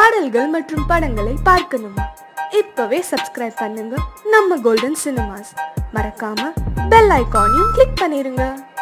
பாடல்கள் மற்றும் படங்களை பார்க்கணுமா இப்பவே சப்ஸ்கிரைப் பண்ணுங்க நம்ம கோல்டன் சினிமாஸ் மறக்காம பெல் ஐகானையும் கிளிக் பண்ணிருங்க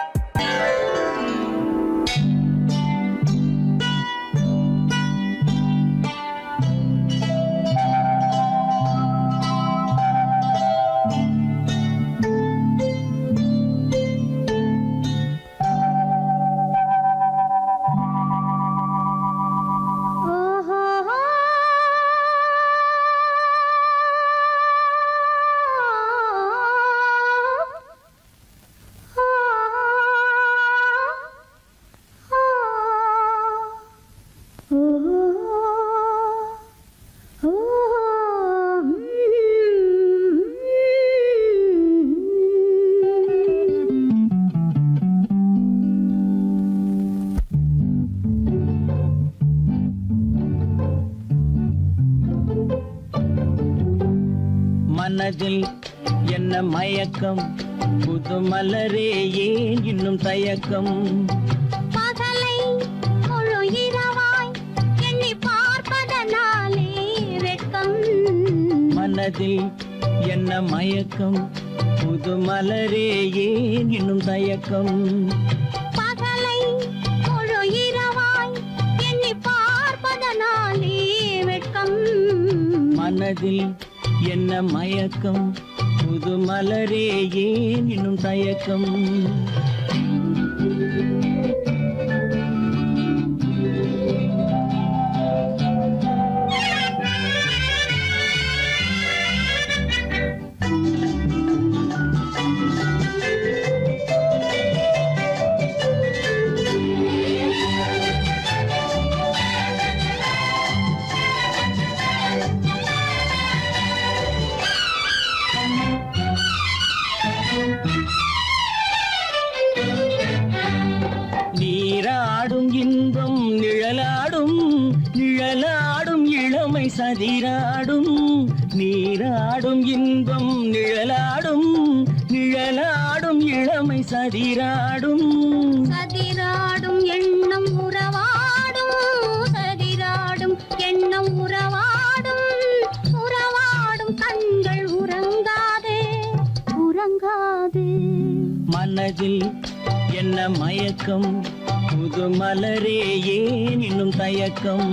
மனதில் என்ன மயக்கம் புது மலரே ஏன் இன்னும் தயக்கம் பகலை முழு இரவாய் எண்ணி பார்ப்பதனாலே வெட்கம் மனதில் என்ன மயக்கம் புது மலரே ஏன் இன்னும் தயக்கம் பகலை முழு இரவாய் எண்ணி பார்ப்பதனாலே வெட்கம் மனதில் என்ன மயக்கம் புது மலரே ஏன் இன்னும் தயக்கம் நீராடும் இன்பம் நிழலாடும் நிழலாடும் இளமை சதிராடும் நீராடும் இன்பம் நிழலாடும் நிழலாடும் இளமை சதிராடும் சதிராடும் எண்ணம் உறவாடும் சதிராடும் எண்ணம் உறவாடும் உறவாடும் கண்கள் உறங்காதே உறங்காதே மனதில் என்ன மயக்கம் புது மலரே ஏன் இன்னும் தயக்கம்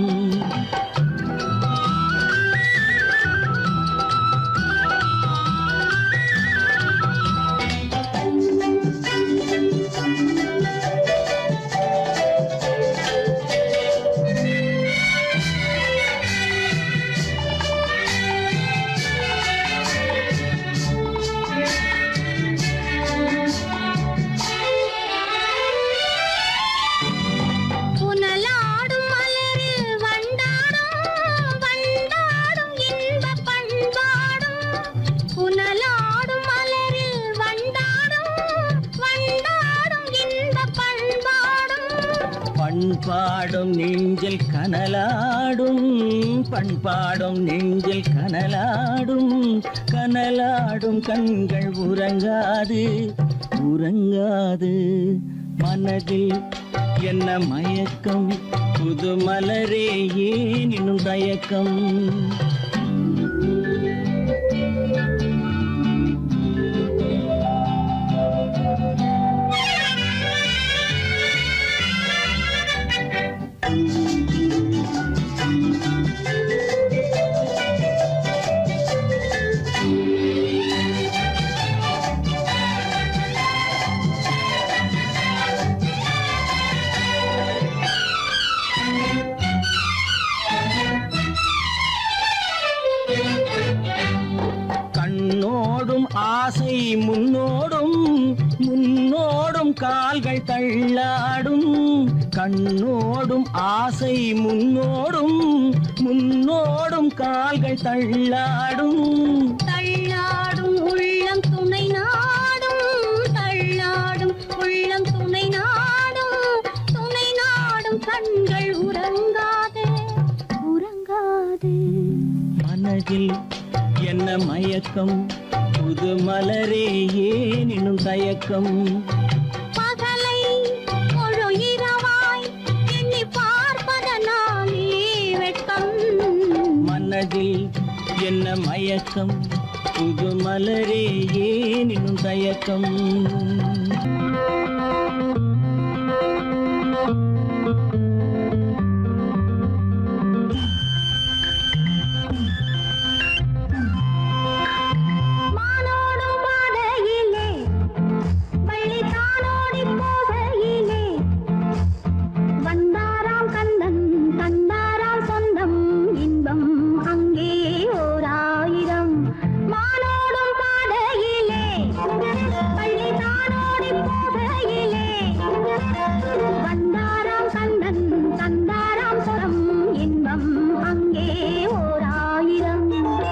புனலாடும் மலரில் வண்டாடும் வண்டாடும் இன்ப பண்பாடும் புனலாடும் மலரில் வண்டாடும் வண்டாடும் இன்ப பண்பாடும் பண்பாடும் நெஞ்சில் கனலாடும் பண்பாடும் நெஞ்சில் கனலாடும் கனலாடும் கண்கள் உறங்காது உறங்காது மனதில் என்ன மயக்கம் புது மலரே ஏன் இன்னும் தயக்கம் கண்ணோடும் ஆசை முன்னோடும் முன்னோடும் கால்கள் தள்ளாடும் கண்ணோடும் ஆசை முன்னோடும் முன்னோடும் கால்கள் தள்ளாடும் தள்ளாடும் உள்ளம் துணை நாடும் தள்ளாடும் உள்ளம் துணை நாடும் துணை நாடும் கண்கள் உறங்காதே உறங்காதே மனதில் என்ன மயக்கம் புது மலரே ஏன் இன்னும் தயக்கம் பகலை முழு இரவாய் எண்ணி பார்ப்பதனாலே வெட்கம் என்ன மயக்கம் புது மலரே ஏன் இன்னும் தயக்கம் மானோடும் பாதையிலே வள்ளி தானோடி போகையிலே வந்தாராம் கந்தன் தந்தாராம் சொந்தம் இன்பம் அங்கே ஓர் ஆயிரம் மானோடும் பாதையிலே வள்ளி தானோடி போகையிலே வந்தாராம் கந்தன் தந்தாராம் சொந்தம் இன்பம் அங்கே ஓர் ஆயிரம்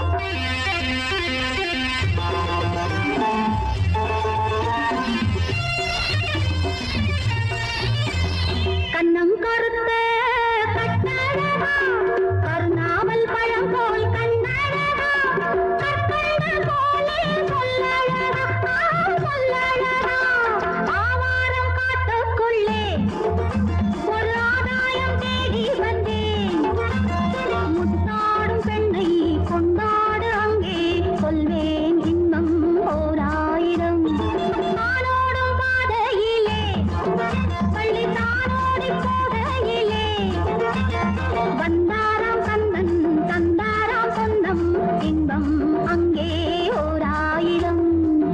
கண்ணம் கருத்த கட்டழகா கருணாமல் பழம் போல் கண்ணழகா கற்கண்ட போலே சொல்லழகா ஆ, சொல்லழகா ஆவாரம் காட்டுக்குள்ளே ஒரு ஆதாயம் தேடி வந்தேன் முத்தாடும் பெண்ணை கொண்டாடு அங்கே சொல்வேன் இன்னும் ஓராயிரம் ஆனோடும் பாதையிலே பள்ளி தானோடி போகையிலே வந்தாராம் கந்தன் தந்தாராம் சொந்தம் இன்பம் அங்கே ஓராயிரம்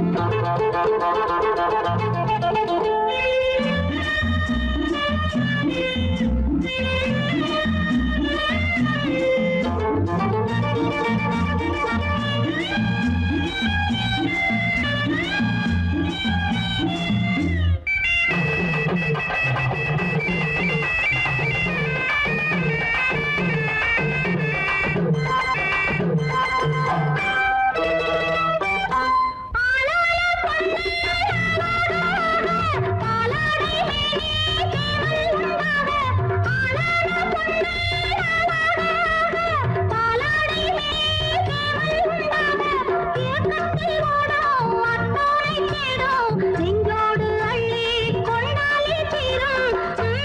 நெஞ்சோடு அள்ளி கொண்டாலே தீரும்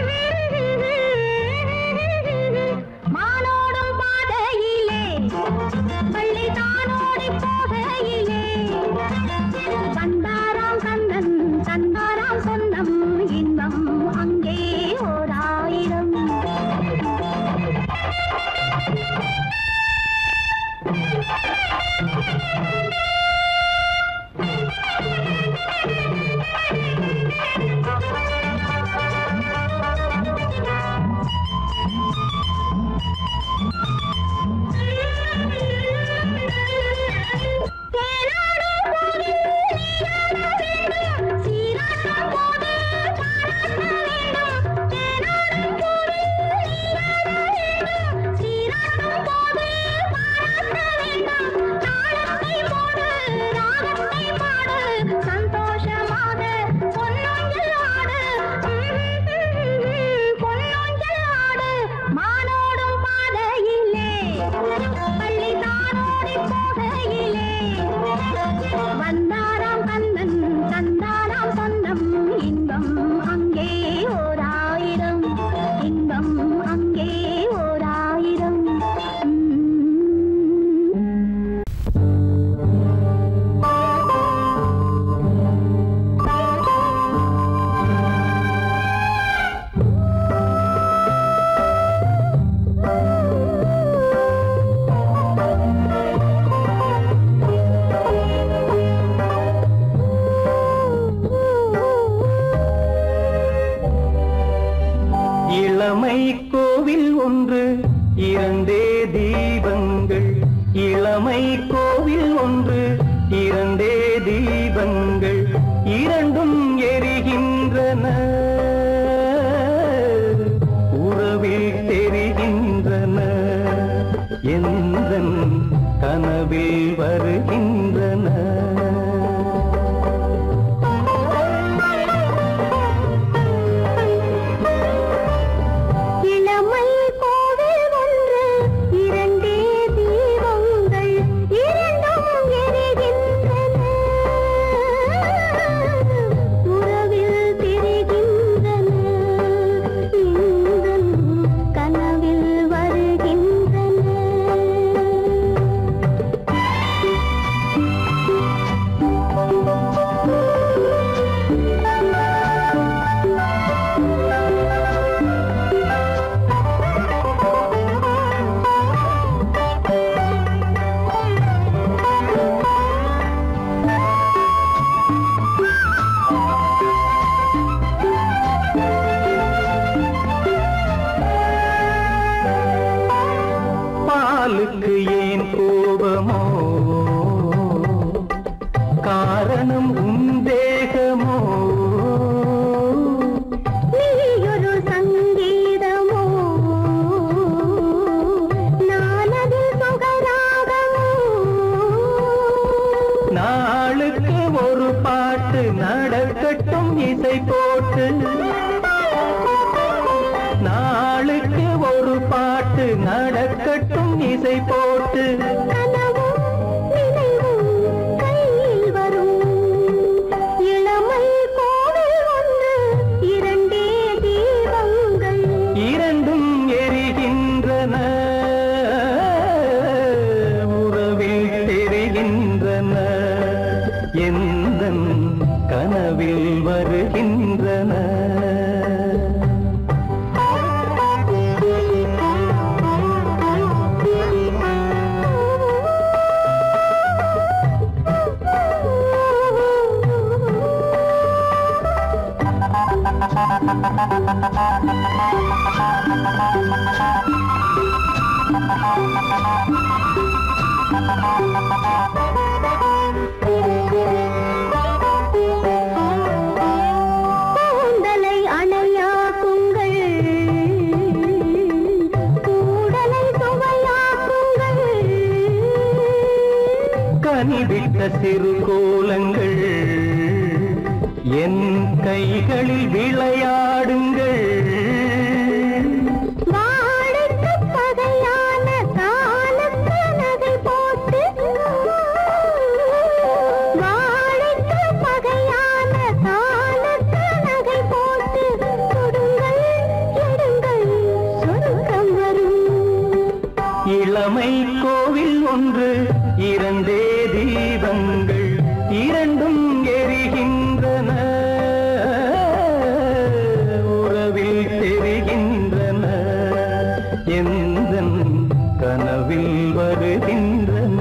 மானோடும் பாதையிலே பள்ளி தானோடி போகையிலே வந்தாராம் கந்தன் தந்தாராம் சொந்தம் இன்பம் அங்கே ஓர் ஆயிரம் சந்தோஷமாக பொன்னொஞ்சல் ஆடு பொன்னொஞ்சல் ஆடு மானோடும் பாதையிலே பள்ளி தானோடி போகையிலே வந்தாராம் கந்தன் தந்தாராம் சொந்தம் இன்பம் அங்கே ஓர் ஆயிரம் இன்பம் அங்கே ஓர் ஆயிரம் இளமை கோவில் ஒன்று இரண்டே தீபங்கள் இளமை கோவில் ஒன்று இரண்டே தீபங்கள் இரண்டும் எரிகின்றன உறவில் தெரிகின்றன எந்தன் கனவில் வருகின்றன இளமை கோவில் ஒன்று இரண்டே தீபங்கள் இரண்டும் எரிகின்றன உறவில் தெரிகின்றன இன்பம் கனவில் வருகின்றன காலுக்கு ஏன் கோபமோ காரணம் உன் தேகமோ நீயொரு சங்கீதமோ நானது சுகராகமோ நாளுக்கு ஒரு பாட்டு நடக்கட்டும் இசை போட்டு நாளுக்கு ஒரு பாட்டு நடக்கட்டும் இசை போட்டு கனவும் நினைவும் கையில் வரும் இளமை கோவில் ஒன்று இரண்டே தீபங்கள் இரண்டும் எரிகின்றன உறவில் தெரிகின்றன எந்த கனவில் வருகின்றன கூந்தலை அணையாக்குங்கள் கூடலை சுவையாக்குங்கள் கனிவிட்ட சிறு கோலங்கள் என் கைகளில் விளையாடுங்கள் வாழைக்கு பகையான காலத்து நகை போட்டு வாழைக்கு பகையான காலத்து நகை போட்டு கொடுங்கள் எடுங்கள் சொர்க்கம் வரும் இளமை கோவில் ஒன்று இரண்டே தீபங்கள் இரண்டும் எரிகின்றன உறவில் தெரிகின்றன எந்த கனவில் வருகின்றன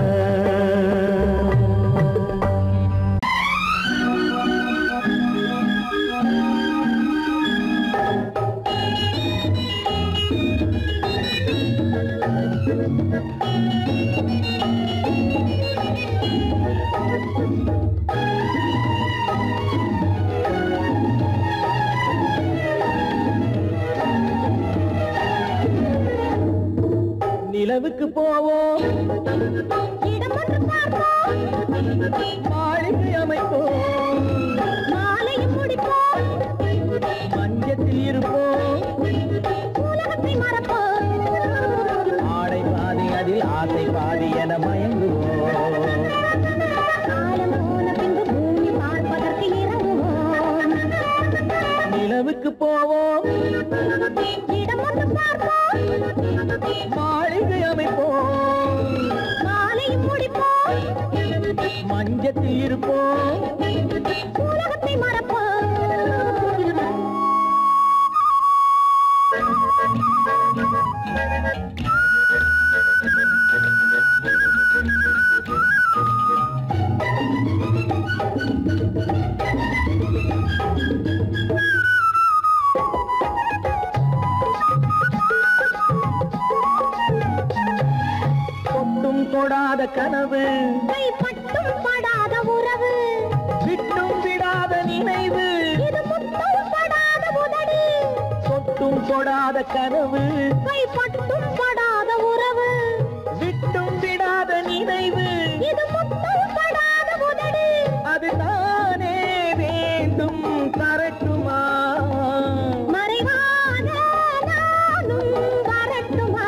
நிலவுக்கு போவோம் இடம் ஒன்று பார்ப்போம் மாளிகை அமைப்போம் மாலையும் முடிப்போம் மஞ்சத்தில் இருப்போம் உலகத்தை மறப்போம் ஆடை பாதி அதில் ஆசை பாதி என மயங்குவோம் காலம் போன பின்பு பூமி பார்ப்பதற்கு இறங்குவோம் நிலவுக்கு போவோம் இடம் ஒன்று பார்ப்போம் மாளிகை அமைப்போம் மாலையும் முடிப்போம் மஞ்சத்தில் இருப்போம் உலகத்தை மறப்போம் தொட்டும் தொடாத கனவு கைப்பட்டும் படாத உறவு விட்டும் விடாத நினைவு இது முத்தம் படாத உதடு தொட்டும் தொடாத கனவு கைப்பட்டும் படாத உறவு விட்டும் விடாத நினைவு இது முத்தம் படாத உதடு அது தானே வேண்டும் தரட்டுமா மறைவான நானும் வரட்டுமா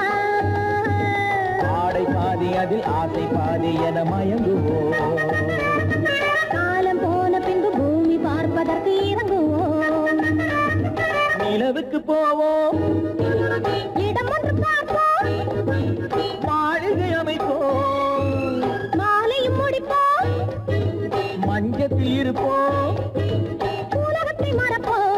ஆடை பாதி அதில் ஆசை பாதி என மயங்குவோம் காலம் போன பின்பு பூமி பார்ப்பதற்கு இறங்குவோம் நிலவுக்கு போவோம் இடம் ஒன்று பார்ப்போம் மாளிகை அமைப்போம் மாலையும் முடிப்போம் மஞ்சத்தில் இருப்போம் உலகத்தை மறப்போம்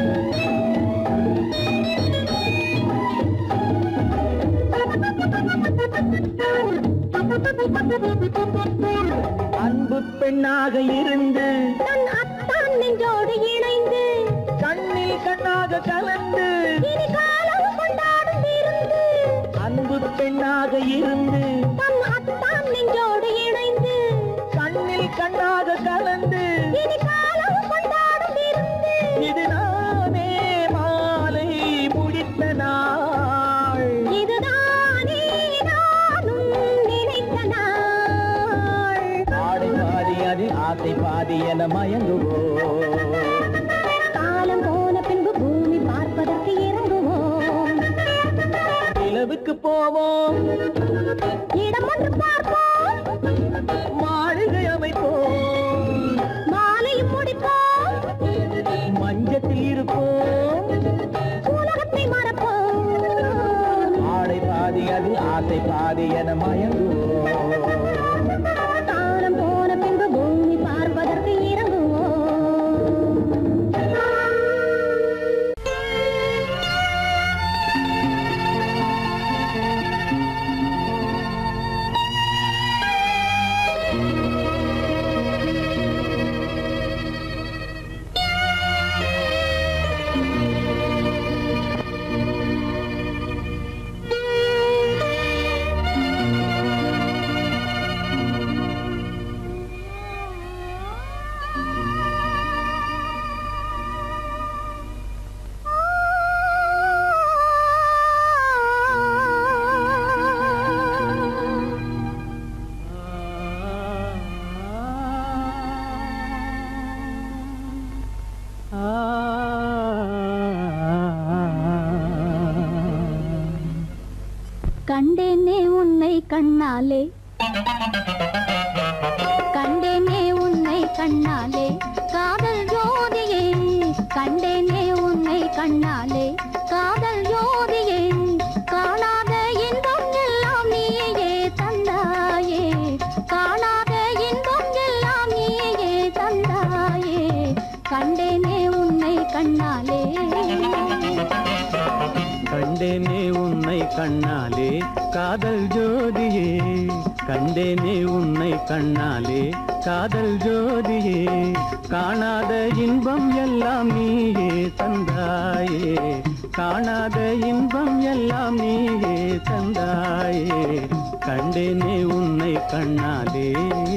நிலவுக்கு அன்பு பெண்ணாக இருந்து தன் அத்தான் நெஞ்சோடு இணைந்து கண்ணில் கண்ணாக கலந்து இனி காலம் கொண்டாடும் விருந்து அன்பு பெண்ணாக இருந்து தன் அத்தான் நெஞ்சோடு இணைந்து கண்ணில் கண்ணாக கலந்து இனி காலம் கொண்டாடும் விருந்து இது நானே மாலை முடித்த நாள் இதுதானே நானும் நினைத்த நாள் ஆடை பாதி அதில் ஆசை பாதி என மயங்குவோம் காலம் போன பின்பு பூமி பார்ப்பதற்கு இறங்குவோம் நிலவுக்கு போவோம் இடம் ஒன்று பார்ப்போம் மாளிகை அமைப்போம் மாலையும் முடிப்போம் மஞ்சத்தில் இருப்போம் உலகத்தை மறப்போம் ஆடை பாதி அதில் ஆசை பாதி என மயங்குவோம் காலம் போன பின்பு பூமி பார்ப்பதற்கு இறங்குவோம் கண்டேனே உன்னை கண்ணாலே கண்டேனே உன்னை கண்ணாலே காதல் ஜோதியே கண்டேனே உன்னை கண்ணாலே காதல் ஜோதியே காணாத இன்பம் எல்லாம் நீயே தந்தாயே காணாத இன்பம் எல்லாம் நீயே தந்தாயே கண்டேனே உன்னை கண்ணாலே கண்டேனே உன்னை கண்ணாலே காதல் ஜோதியே கண்டேனே உன்னை கண்ணாலே காதல் ஜோதியே காணாத இன்பம் எல்லாம் நீயே தந்தாயே காணாத இன்பம் எல்லாம் நீயே தந்தாயே கண்டேனே உன்னை கண்ணாலே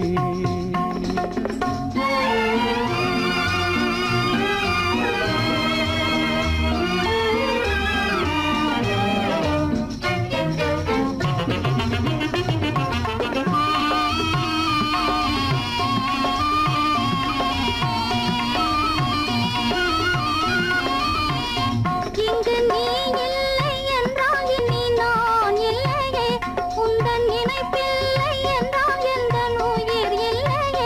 இங்கு நீ இல்லை என்றால் இனி நான் இல்லையே உந்தன் நினைப்பில்லை என்றால் எந்த உயிர் இல்லையே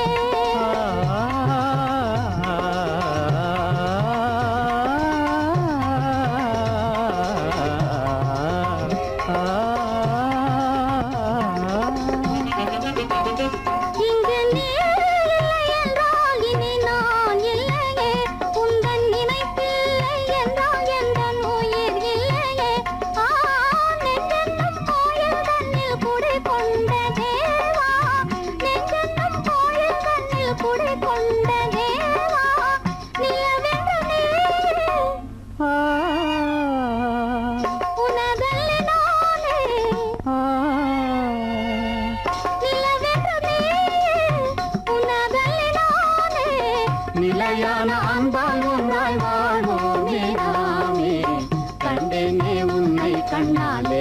இங்கு நீ இல்லை என்றால் இனி நான் இல்லையே உந்தன் நினைப்பில்லை என்றால் எந்த உயிர் இல்லையே ஆ நெஞ்சென்னும் கோயில் தன்னில் குடி கொண்ட தேவா நெஞ்சென்னும் கோயில் தன்னில் குடி கொண்ட தேவா நிலவென்று நீ உனதல்லி நானே நிலவென்று நீ உனதல்லி நானே நிலையான அன்பால் ஒன்றாய் வாழ்வோமே நாமே கண்டேனே உன்னை கண்ணாலே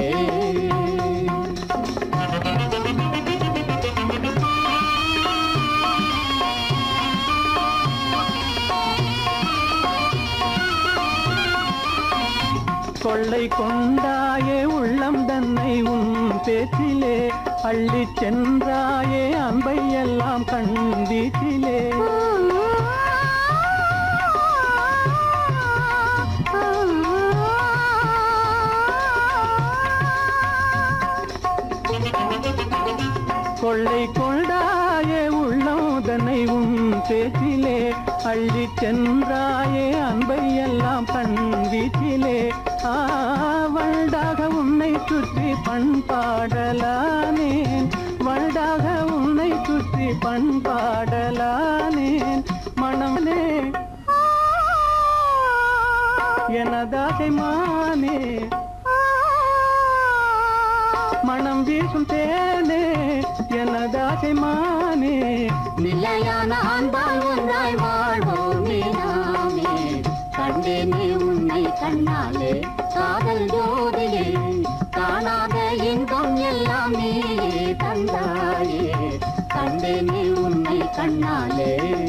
கொள்ளை கொண்டாயே உள்ளம் தன்னை உன் பேச்சிலே அள்ளிச் சென்றாயே அன்பை எல்லாம் கண் வீட்டிலே கொள்ளை கொண்டாயே உள்ளோதனை உன் பேச்சிலே அள்ளிச் சென்றாயே அன்பை எல்லாம் கண் வீட்டிலே ஆவண்டா வண்டாக உன்னை சுற்றி பண்பாடலானேன் வண்டாக உன்னை சுற்றி பண்பாடலானேன் மனமே எனதாசை மானே மனம் வீசும் தேனே எனதாசை மானே நிலையான அன்பால் ஒன்றாய் வாழ்வோமே நாமே கண்டேனே உன்னை கண்ணாலே காதல் ஜோதியே காணாத இன்பம் எல்லாம் நீயே தந்தாயே கண்டேனே உன்னை கண்ணாலே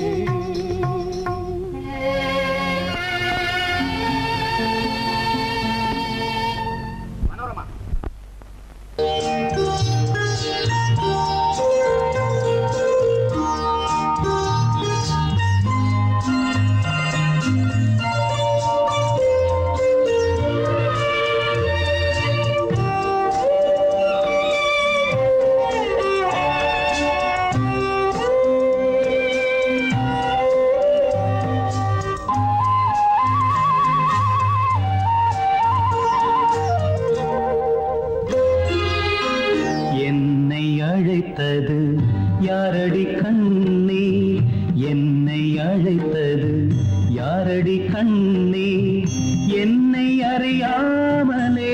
என்னை அழைத்தது யாரடி கண்ணே என்னை அழைத்தது யாரடி கண்ணே என்னை அறியாமலே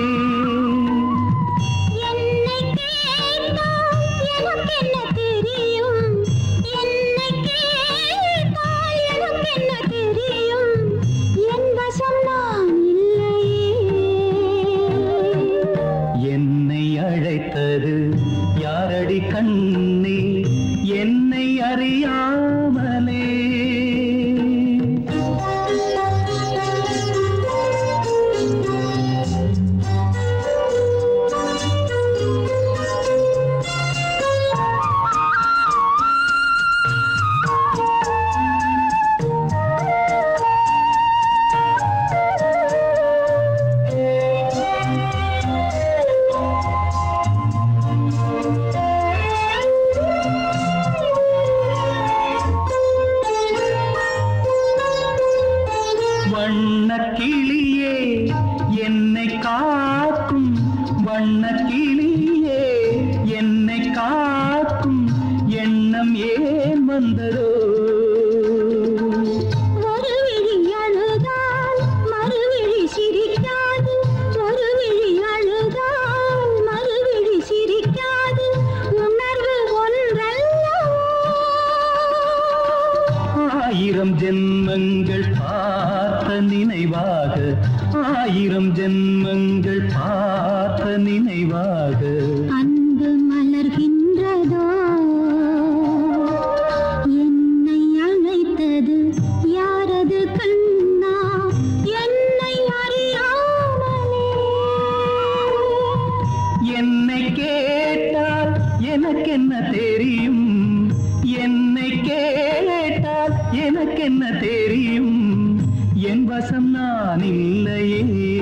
என்னை கேட்டால் எனக்கென்ன தெரியும் என்னை கேட்டால் எனக்கென்ன தெரியும் என் வசம் நான் இல்லையே என்னை அழைத்தது யாரடி கண்ணே என்னை அறியாமலே வண்ணக் கிளியே என்னை காக்கும் வண்ணக் கிளியே என்னை காக்கும் எண்ணம் ஏன் வந்ததோ ஒரு விழி அழுதால் மறுவிழி சிரிக்காது ஒரு விழி அழுதால் மறுவிழி சிரிக்காது உணர்வு ஒன்றல்லவோ ஆயிரம் ஜென்மங்கள் பார்த்த நினைவாக ஆயிரம் ஜென்மங்கள் பார்த்த நினைவாக அன்பு மலர்கின்றதோ என்னை அழைத்தது யாரது கண்ணா என்னை அறியாமலே என்னை கேட்டால் எனக்கென்ன தெரியும் என்னை கேட்டால் எனக்கென்ன தெரியும் என் வசம் நான் இல்லையே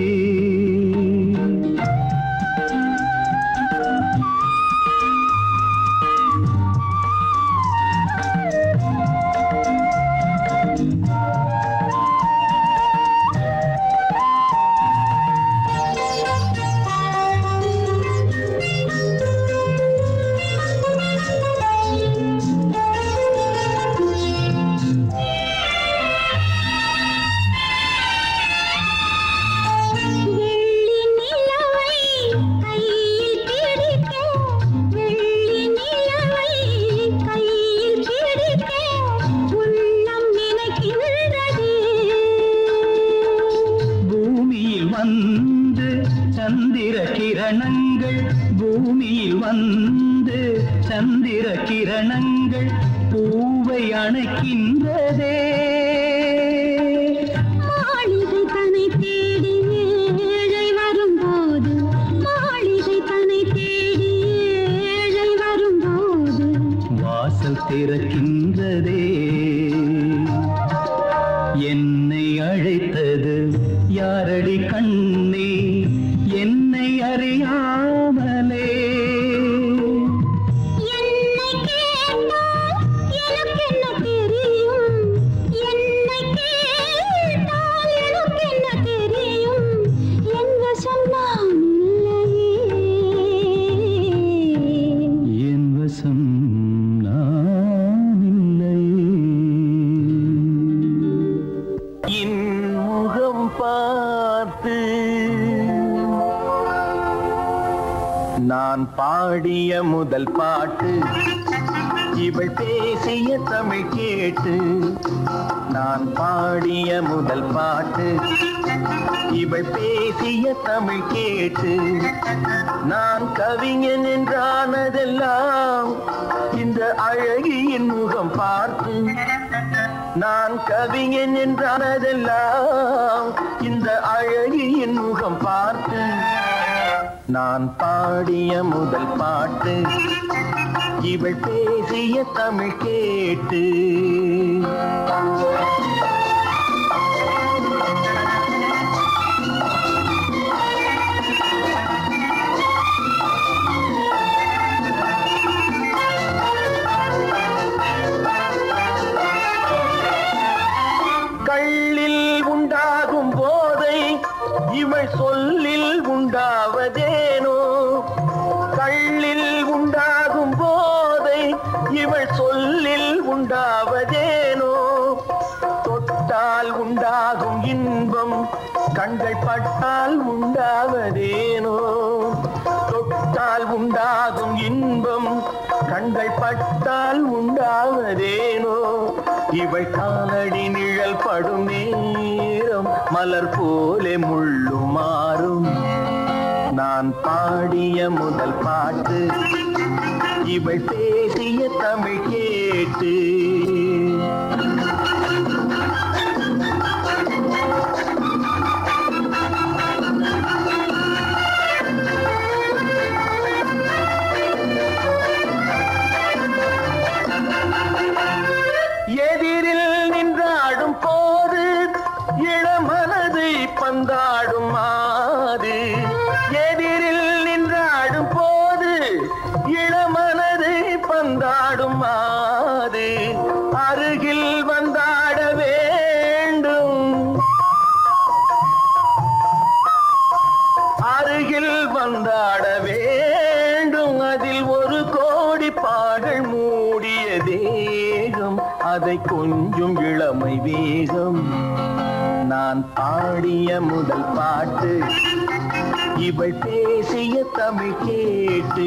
வெள்ளி நிலவை கையில் பிடிக்க வெள்ளி நிலவை கையில் பிடிக்க உள்ளம் நினைக்கின்றது பூமியில் வந்து சந்திர கிரணங்கள் பூமியில் வந்து சந்திர கிரணங்கள் பூவை அணைக்கின்றதே மாளிகை தன்னை தேடி ஏழை வரும்போது மாளிகை தன்னை தேடி ஏழை வரும்போது வாசல் திறக்கின்றதே என்னை அழைத்தது யாரடி கண்ணே என்னை அறியாமலே என்னை கேட்டால் எனக்கென்ன தெரியும் என்னை கேட்டால் எனக்கென்ன தெரியும் என் வசம் நான் நான் பாடிய முதல் பாட்டு இவள் பேசிய தமிழ் கேட்டு நான் பாடிய முதல் பாட்டு இவள் பேசிய தமிழ் கேட்டு நான் கவிஞன் என்றானதெல்லாம் இந்த அழகியின் முகம் பார்த்து நான் கவிஞன் என்றானதெல்லாம் இந்த அழகியின் முகம் பார்த்து நான் பாடிய முதல் பாட்டு இவள் பேசிய தமிழ் கேட்டு கள்ளில் உண்டாகும் போதை இவள் சொல்லில் உண்டாவதேனோ கள்ளில் உண்டாகும் போதை இவள் சொல்லில் உண்டாவதேனோ தொட்டால் உண்டாகும் இன்பம் கண்கள் பட்டால் உண்டாவதேனோ தொட்டால் உண்டாகும் இன்பம் கண்கள் பட்டால் உண்டாவதேனோ இவள் காலடி நிழல் படும் நேரம் மலர் போலே முள்ளு மாறும் நான் பாடிய முதல் பாட்டு இவள் பேசிய தமிழ் கேட்டு எதிரில் நின்றாடும் போது இளமனதை பந்தாடும் மாது எதிரில் நின்றாடும் போது இளமனதை பந்தாடும் மாது அருகில் வந்தாட வேண்டும் அருகில் வந்தாட வேண்டும் அதில் ஒரு கோடி பாடல் மூடிய தேகம் அதை கொஞ்சம் இளமை வேகம் நான் பாடிய முதல் பாட்டு இவள் பேசிய தமிழ் கேட்டு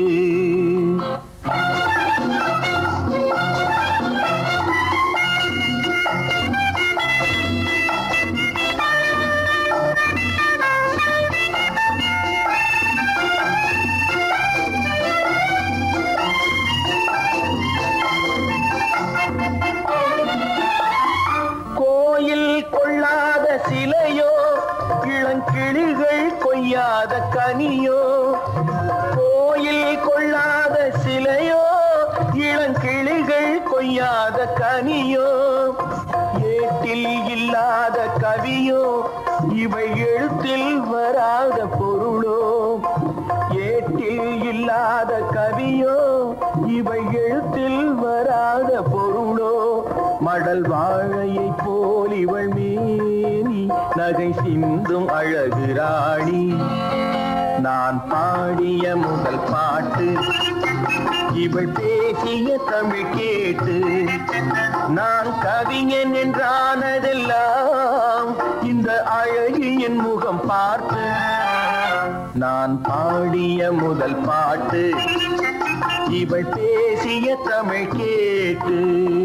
கோயில் கொள்ளாத சிலையோ இளங்கிளிகள் கொய்யாத கனியோ கோயில் கொள்ளாத சிலையோ இளங்கிளிகள் கொய்யாத கனியோ ஏட்டில் இல்லாத கவியோ இவை எழுத்தில் வராத பொருளோ ஏட்டில் இல்லாத கவியோ இவை எழுத்தில் வராத பொருளோ மடல் வாழையை போல் இவள் மேனி நகை சிந்தும் அழகு ராணி நான் பாடிய முதல் பாட்டு இவள் பேசிய தமிழ் கேட்டு நான் கவிஞன் என்றானதெல்லாம் இந்த அழகியின் முகம் பார்த்து நான் பாடிய முதல் பாட்டு இவள் பேசிய தமிழ் கேட்டு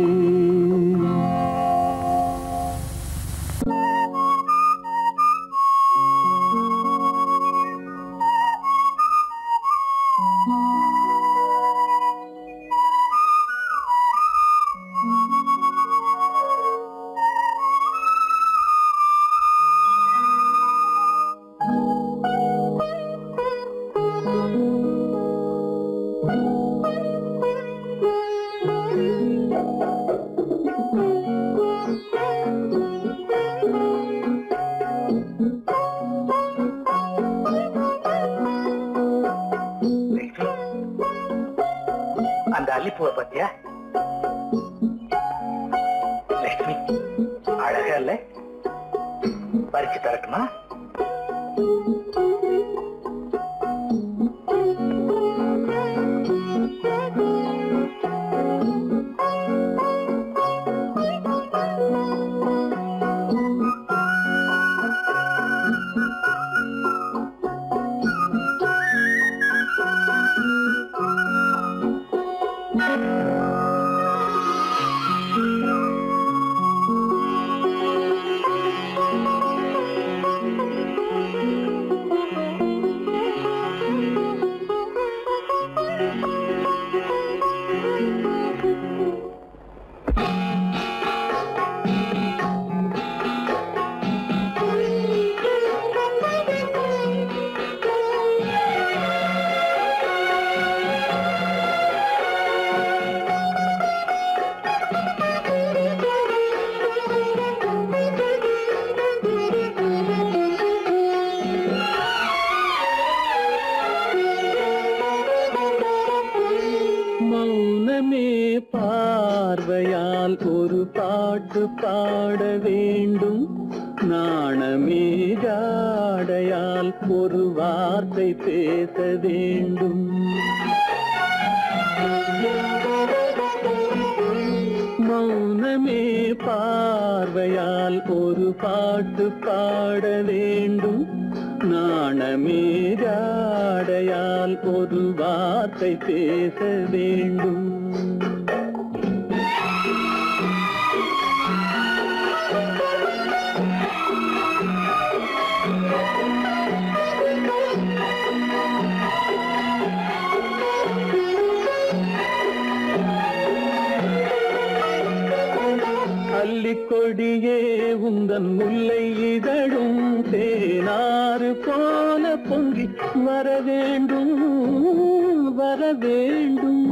அந்த அல்லிப்பூவை பத்தியா லட்சுமி அழகா இல்ல பறிச்சு தரட்டுமா மௌனமே பார்வையால் ஒரு பாட்டு பாட வேண்டும் நாணமே ஜாடையால் ஒரு வார்த்தை பேச வேண்டும் மௌனமே பார்வையால் ஒரு பாட்டு பாட வேண்டும் நாணமே ஜாடையால் ஒரு வார்த்தை பேச வேண்டும் அல்லிக்கொடியே உந்தன் முல்லை இதழும் தேனாறு போல பொங்கி வர வேண்டும் வர வேண்டும்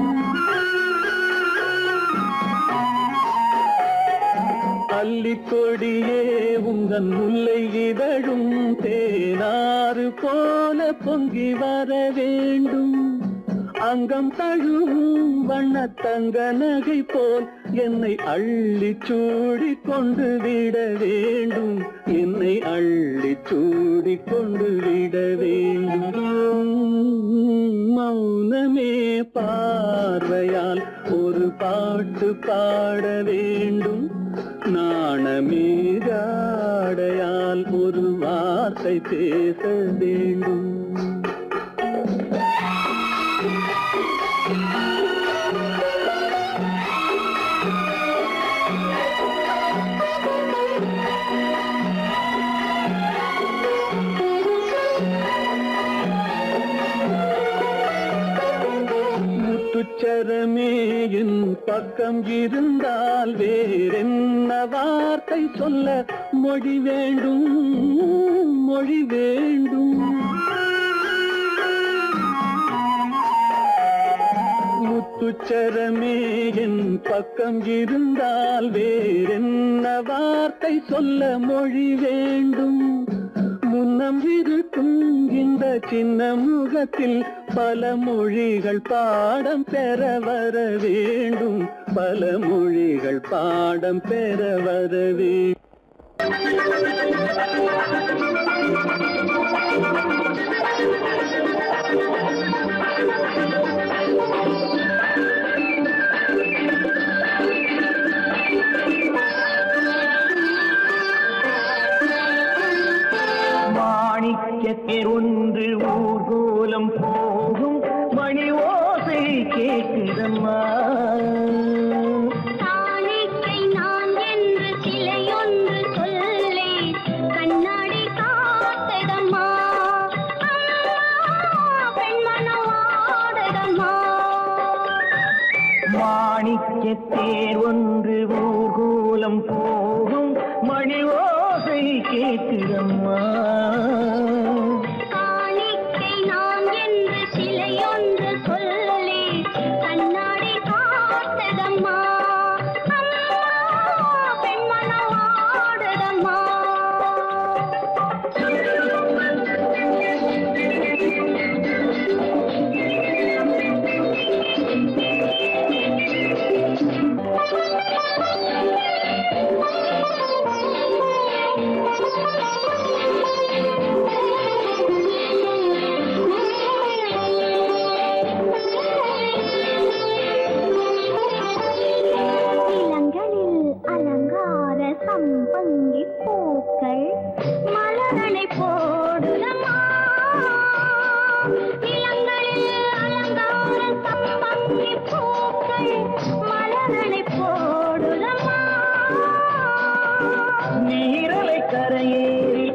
அல்லிக்கொடியே உந்தன் முல்லை இதழும் தேனாறு போல பொங்கி வர வேண்டும் அங்கம் தழுவும் வண்ணத்தங்க நகை போல் என்னை அள்ளி சூடி கொண்டு விட வேண்டும் என்னை அள்ளி சூடி கொண்டு விட வேண்டும் மௌனமே பார்வையால் ஒரு பாட்டு பாட வேண்டும் நாணமே ஜாடையால் ஒரு வார்த்தை பேச வேண்டும் முத்துச்சரமே என் பக்கம் இருந்தால் வேறென்ன வார்த்தை சொல்ல மொழி வேண்டும் மொழி வேண்டும் முத்துச்சரமே என் பக்கம் இருந்தால் வேறென்ன வார்த்தை சொல்ல மொழி வேண்டும் முன்னம் இருக்கும் இந்த சின்ன முகத்தில் பல மொழிகள் பாடம் பெற வர வேண்டும் பல மொழிகள் பாடம் பெற வர வேண்டும் மாணிக்கத்தில் ஒன்று ஊர்கோலம் போகும் மணி ஓசை கேட்குதம்மா காணிக்கை நான் என்று சிலையொன்று சொல்லே கண்ணாடி காத்ததம்மா பெண்மனவாடதம்மா மாணிக்கத்தேர் ஒன்று ஊர்கோலம் போகும் மணி ஓசை கேட்குதம்மா காணிக்கை நான் என்று சிலையொன்று சொல்லே கண்ணாடி காத்ததம்மா பெண்மனவாடதம்மா இளங்களில் அலங்கார சம்பங்கி பூக்கள் மலரனை போடுதம்மா இளங்களில் அலங்கார சம்பங்கி பூக்கள் மலரனை போடுதம்மா நீரலை கரையேறி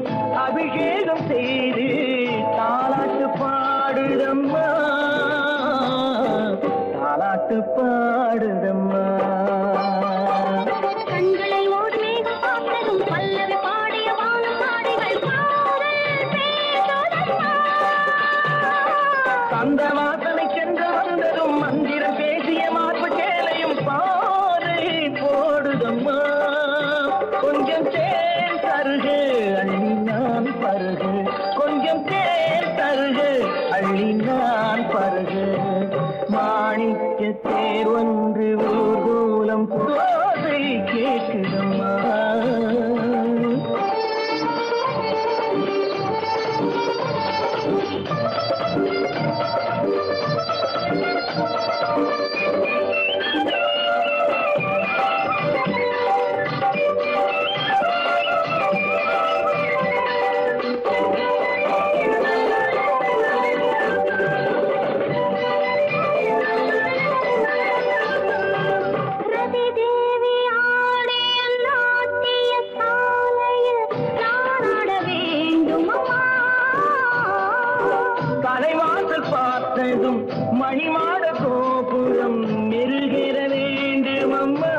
அபிஷேகம் செய்து தாலாட்டு பாடுதம்மா தாலாட்டு பாடுதம்மா கண்களை ஓடி மேகம் பார்த்ததும் பல்லவி பாடிய வானம் பாடிகள் காதல் பேசுதம்மா. அந்த வாசனை சென்று வந்ததும் மந்திரம் பேசிய மார்பு சேலையும் பாறை போடுதம்மா கொஞ்சம் தேன் தருகு அள்ளி நான் பருகு கொஞ்சம் தேன் தருகு அள்ளி நான் பருகு மாணிக்க தேர் ஒன்று ஊர்கோலம் போதை கேட்குதம்மா ரதி தேவி ஆடிய நாட்டிய சாலையில் நான் ஆட வேண்டுமம்மா. தலைவாசல் பார்த்ததும் மணிமாட கோபுரம் மெருகிற வேண்டும் அம்மா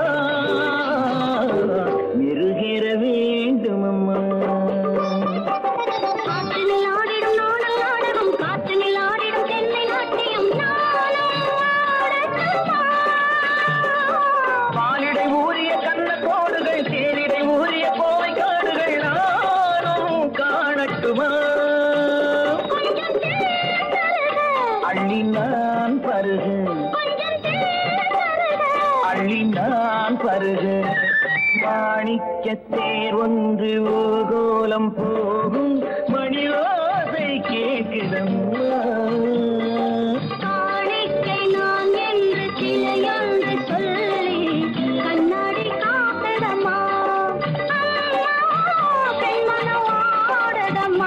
மெருகிற வேண்டும் அம்மா காற்றினில் ஆடிடும் நாடல் நாடகம், காற்றினில் ஆடிடும் தென்னை நாட்டியம் நானும் ஆடட்டுமா? பாலிடை ஊறிய கண்ண கோடுகள் தேரிடை ஊறிய கோவை காடுகள் நானும் காணட்டுமா கொஞ்சம் தேன் தருக, அள்ளி நான் பருகு கொஞ்சம் தேன் தருக. அள்ளி நான் பருகு மாணிக்க தேர் ஒன்று ஊர்கோலம் போகும் மணியோசை கேட்குதம்மா காணிக்கை நான் என்று சிலையொன்று சொல்லி கண்ணாடி காத்தடமா பெண்மனம் ஆடடமா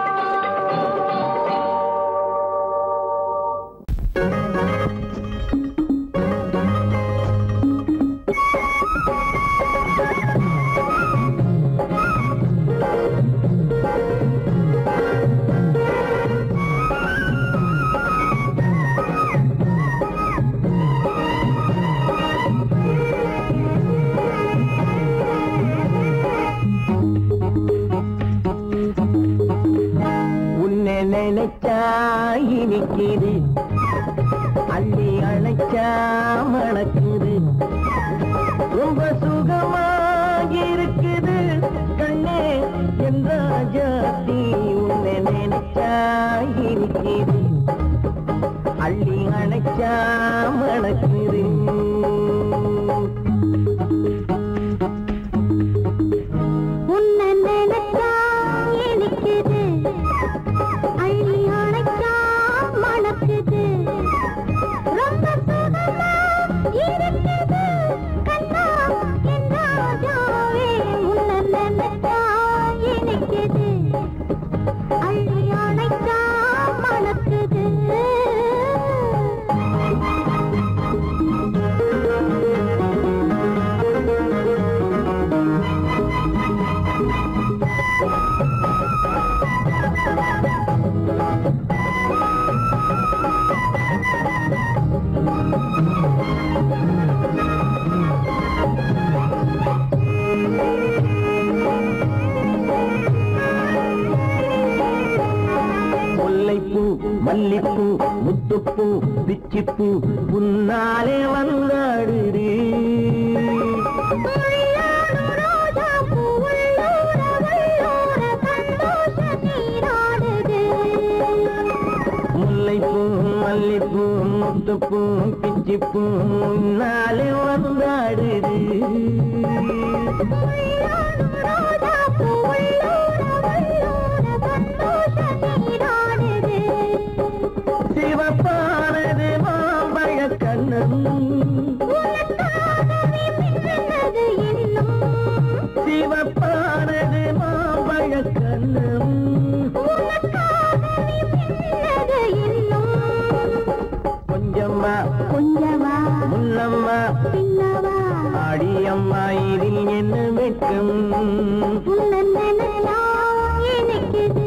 உன்னை நினைச்சா இனிக்குது அள்ளி அழைச்சா மணக்குது ரொம்ப சுகமாக இருக்குது கண்ணே என்ற ஜாதி உன்னை நினைச்சா இனிக்குது அள்ளி அழைச்சா மணக்குது உன்னை நினைச்சா இனிக்குது அள்ளி அணைச்சா மணக்குது ரொம்ப சுகமா இருக்குது கண்ணா என் ராஜாவே உன்னை நினைச்சா இனிக்குது அள்ளி அணைச்சா மணக்குது முல்லைப்பூ மல்லிப்பூ முத்துப்பூ பிச்சிப்பூ உன்னாலே வந்தாடுது முள்ளாடு ரோஜா பூ உள்ளூர வள்ளூர சந்தோஷ நீராடுது முல்லைப்பூ மல்லிப்பூ முத்துப்பூ பிச்சிப்பூ உன்னாலே வந்தாடுது முள்ளாடு ரோஜா பூ உள்ளூர வள்ளூர சந்தோஷ நீராடுது சிவப்பானது மாம்பழ கண்ணம் உனக்காகவே மின்னது இன்னும் சிவப்பானது மாம்பழ கண்ணம் உனக்காகவே மின்னது இன்னும் கொஞ்சம்மா கொஞ்சவா முன்னம்மா பின்னவா ஆடியம்மா இதில் என்ன வெட்கம் உன்னை நினைச்சா இனிக்குது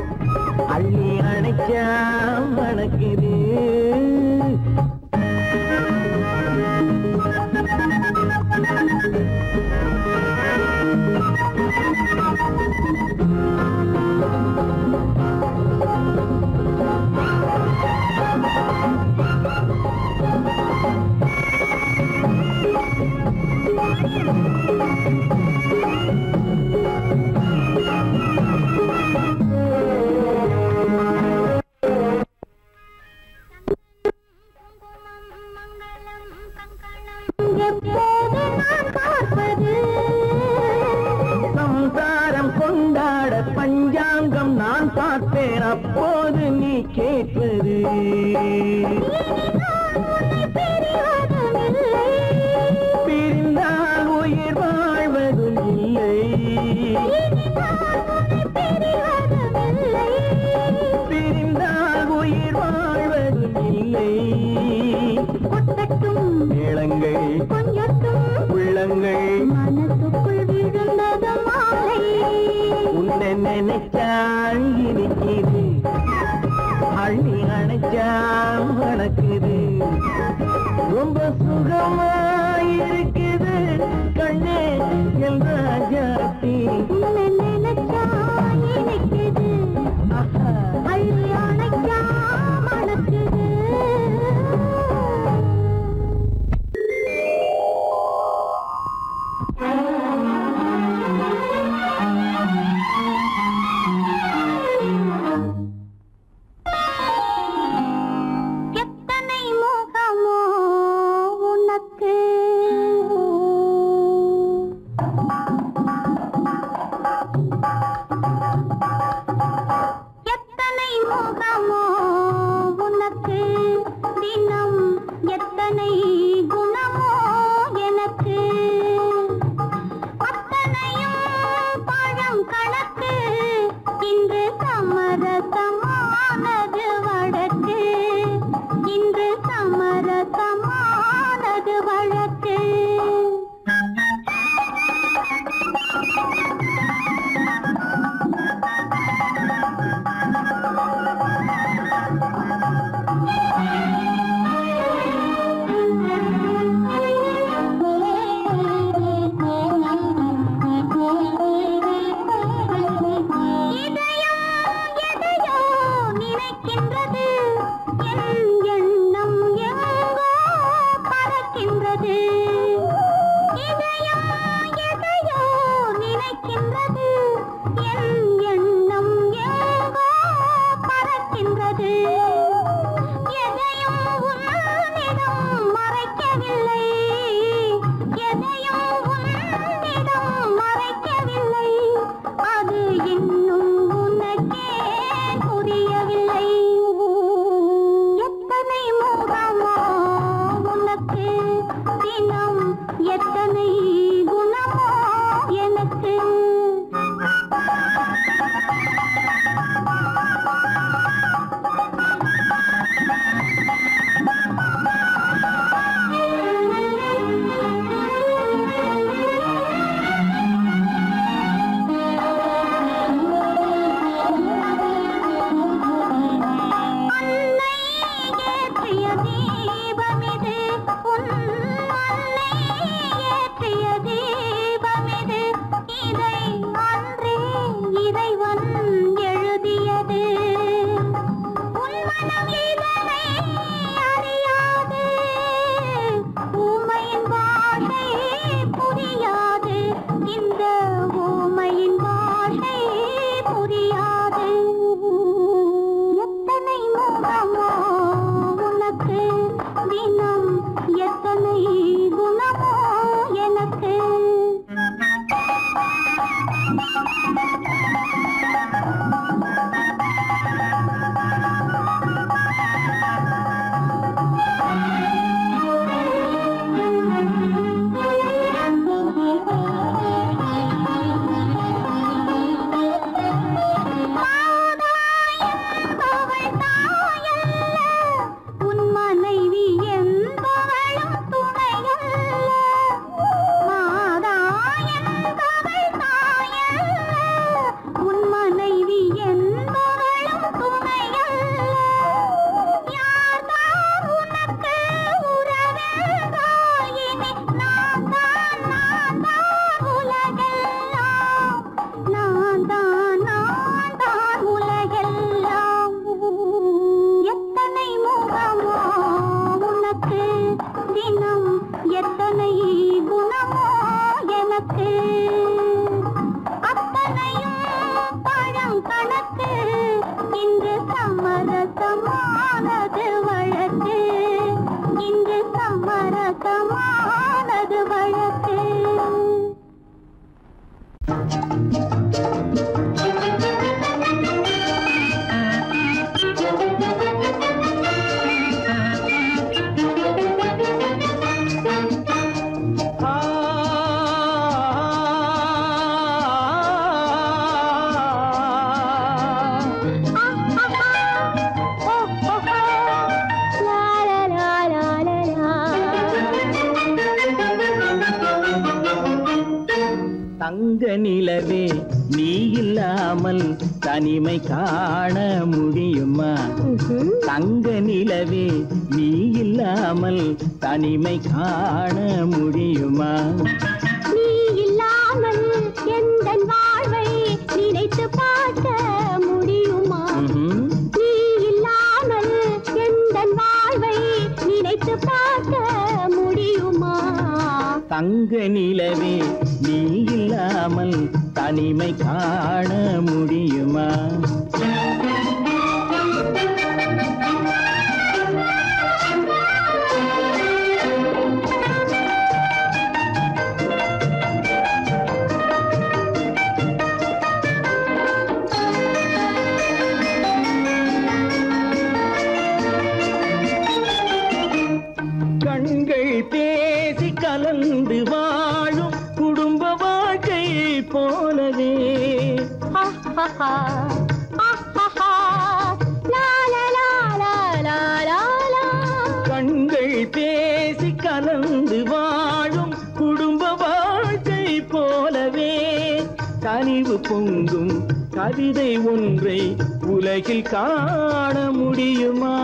அள்ளி அணைச்சா மணக்குது பிரிந்தால் உயிர் வாழ்வதும் இல்லை பிரிந்தால் உயிர் வாழ்வதும் இல்லை மேளங்கள் உள்ளங்கள் உன்னை நினைச்சால் இனிக்குது அள்ளி அணைச்சா வணக்குது ரொம்ப சுகமா இருக்குது கண்ணே என் ராஜாத்தி ஆஹா. எத்தனை முகமோ உனக்கு எத்தனை முகமோ உனக்கு தினம் எத்தனை குணமோ எனக்கு அத்தனையும் பழம் கணக்கு இன்று சமரசமானது வழக்கு இன்று சமரசமானது வழக்கு இதயம் எதையோ நினைக்கின்றது என் எண்ணம் எங்கோ பறக்கின்றது இதயம் எதையோ நினைக்கின்றது என் எண்ணம் எங்கோ பறக்கின்றது எதையும் உன்னிடம் மறைக்கவில்லை எதையும் உன்னிடம் மறைக்கவில்லை அது இன்னும் உனக்கே புரியவில்லை எத்தனை முகமோ உனக்கு தினம் எத்தனை குணமோ எனக்கு அன்னை ஏற்றிய தீபமிது உன் அன்னை ஏற்றிய தீபமிது இதை அன்றே இறைவன் எழுதியது உன் மனம் இதனை அறியாது ஊமையின் பாஷை புரியாது இந்த ஊமையின் பாஷை புரியாது எத்தனை முகமோ உனக்கு தினம் எத்தனை குணமோ எனக்கு என்பவள் தாயல்ல உன் மனைவி என்பவளும் துணையல்ல மாதா என்பவள் தாயல்ல உன் மனைவி என்பவளும் துணையல்ல யார்தான் உனக்கு உறவென்றால் இனி நான் தான் நான் தான் உலகெல்லாம் நான் தான் நான் தான் உலகெல்லாம் எத்தனை முகமோ உனக்கு தினம் எத்தனை குணமோ எனக்கு அத்தனையும் பழம் கணக்கு இன்று சமரசமானது வழக்கு இன்று சமரசமானது வழக்கு தங்க நிலவே நீ இல்லாமல் தனிமை காண முடியுமா தங்க நிலவே நீ இல்லாமல் தனிமை காண முடியுமா நீ இல்லாமல் எந்தன் வாழ்வை நினைத்து பார்க்க முடியுமா ம்ஹும். நீ இல்லாமல் எந்தன் வாழ்வை நினைத்து பார்க்க முடியுமா தங்க நிலவே நீ இல்லாமல் தனிமை காண முடியுமா கண்கள் பேசி கலந்து வாழும் குடும்ப வாழ்க்கை போலவே ஆஹாஹா, ஆஹாஹா, லா, லா, லா, லா, லா, லா, லா. கண்கள் பேசி கலந்து வாழும் குடும்ப வாழ்க்கை போலவே கனிவு பொங்கும் கவிதை ஒன்றை உலகில் காண முடியுமா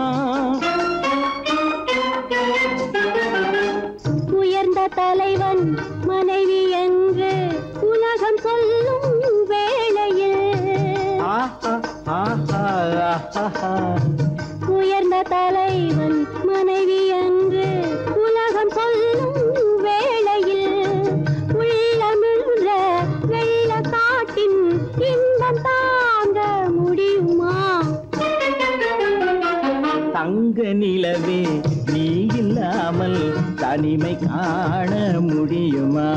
உயர்ந்த தலைவன் மனைவி என்று உலகம் சொல்லும் வேளையில் ஆஹா ஆஹா ஆஹா உயர்ந்த தலைவன் மனைவி என்று உலகம் சொல்லும் வேளையில் உள்ளமிழ்ற வெள்ள காட்டின் இன்பம் தாங்க முடியுமா தங்க நிலவே நீ இல்லாமல் தனிமை காண முடியுமா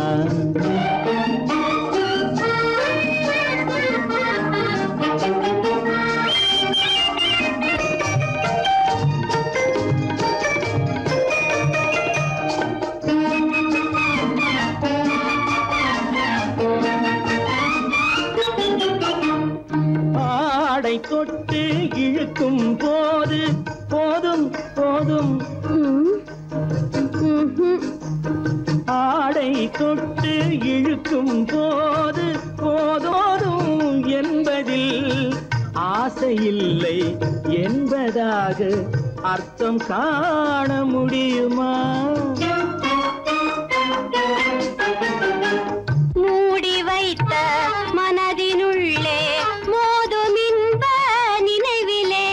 ஆடை தொட்டு இழுக்கும் போது போதும் போதும் ம், ம்ஹும். ஆடை தொட்டு இழுக்கும் போது போதோதும் என்பதில் ஆசையில்லை என்பதாக அர்த்தம் காண முடியுமா மூடி வைத்த மனதினுள்ளே மோதும் இன்ப நினைவிலே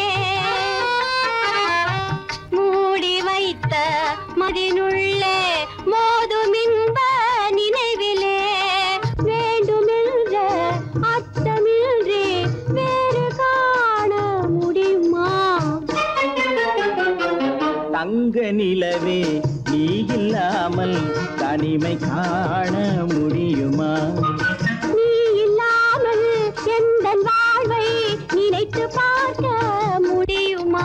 மூடி வைத்த மதினுள்ளே மோதும் இன்ப நினைவிலே வேண்டுமென்ற அர்த்தமின்றி வேறு காண முடியுமா தங்க நிலவே நீ இல்லாமல் தனிமை காண முடியுமா நீ இல்லாமல் எந்தன் வாழ்வை நினைத்து பார்க்க முடியுமா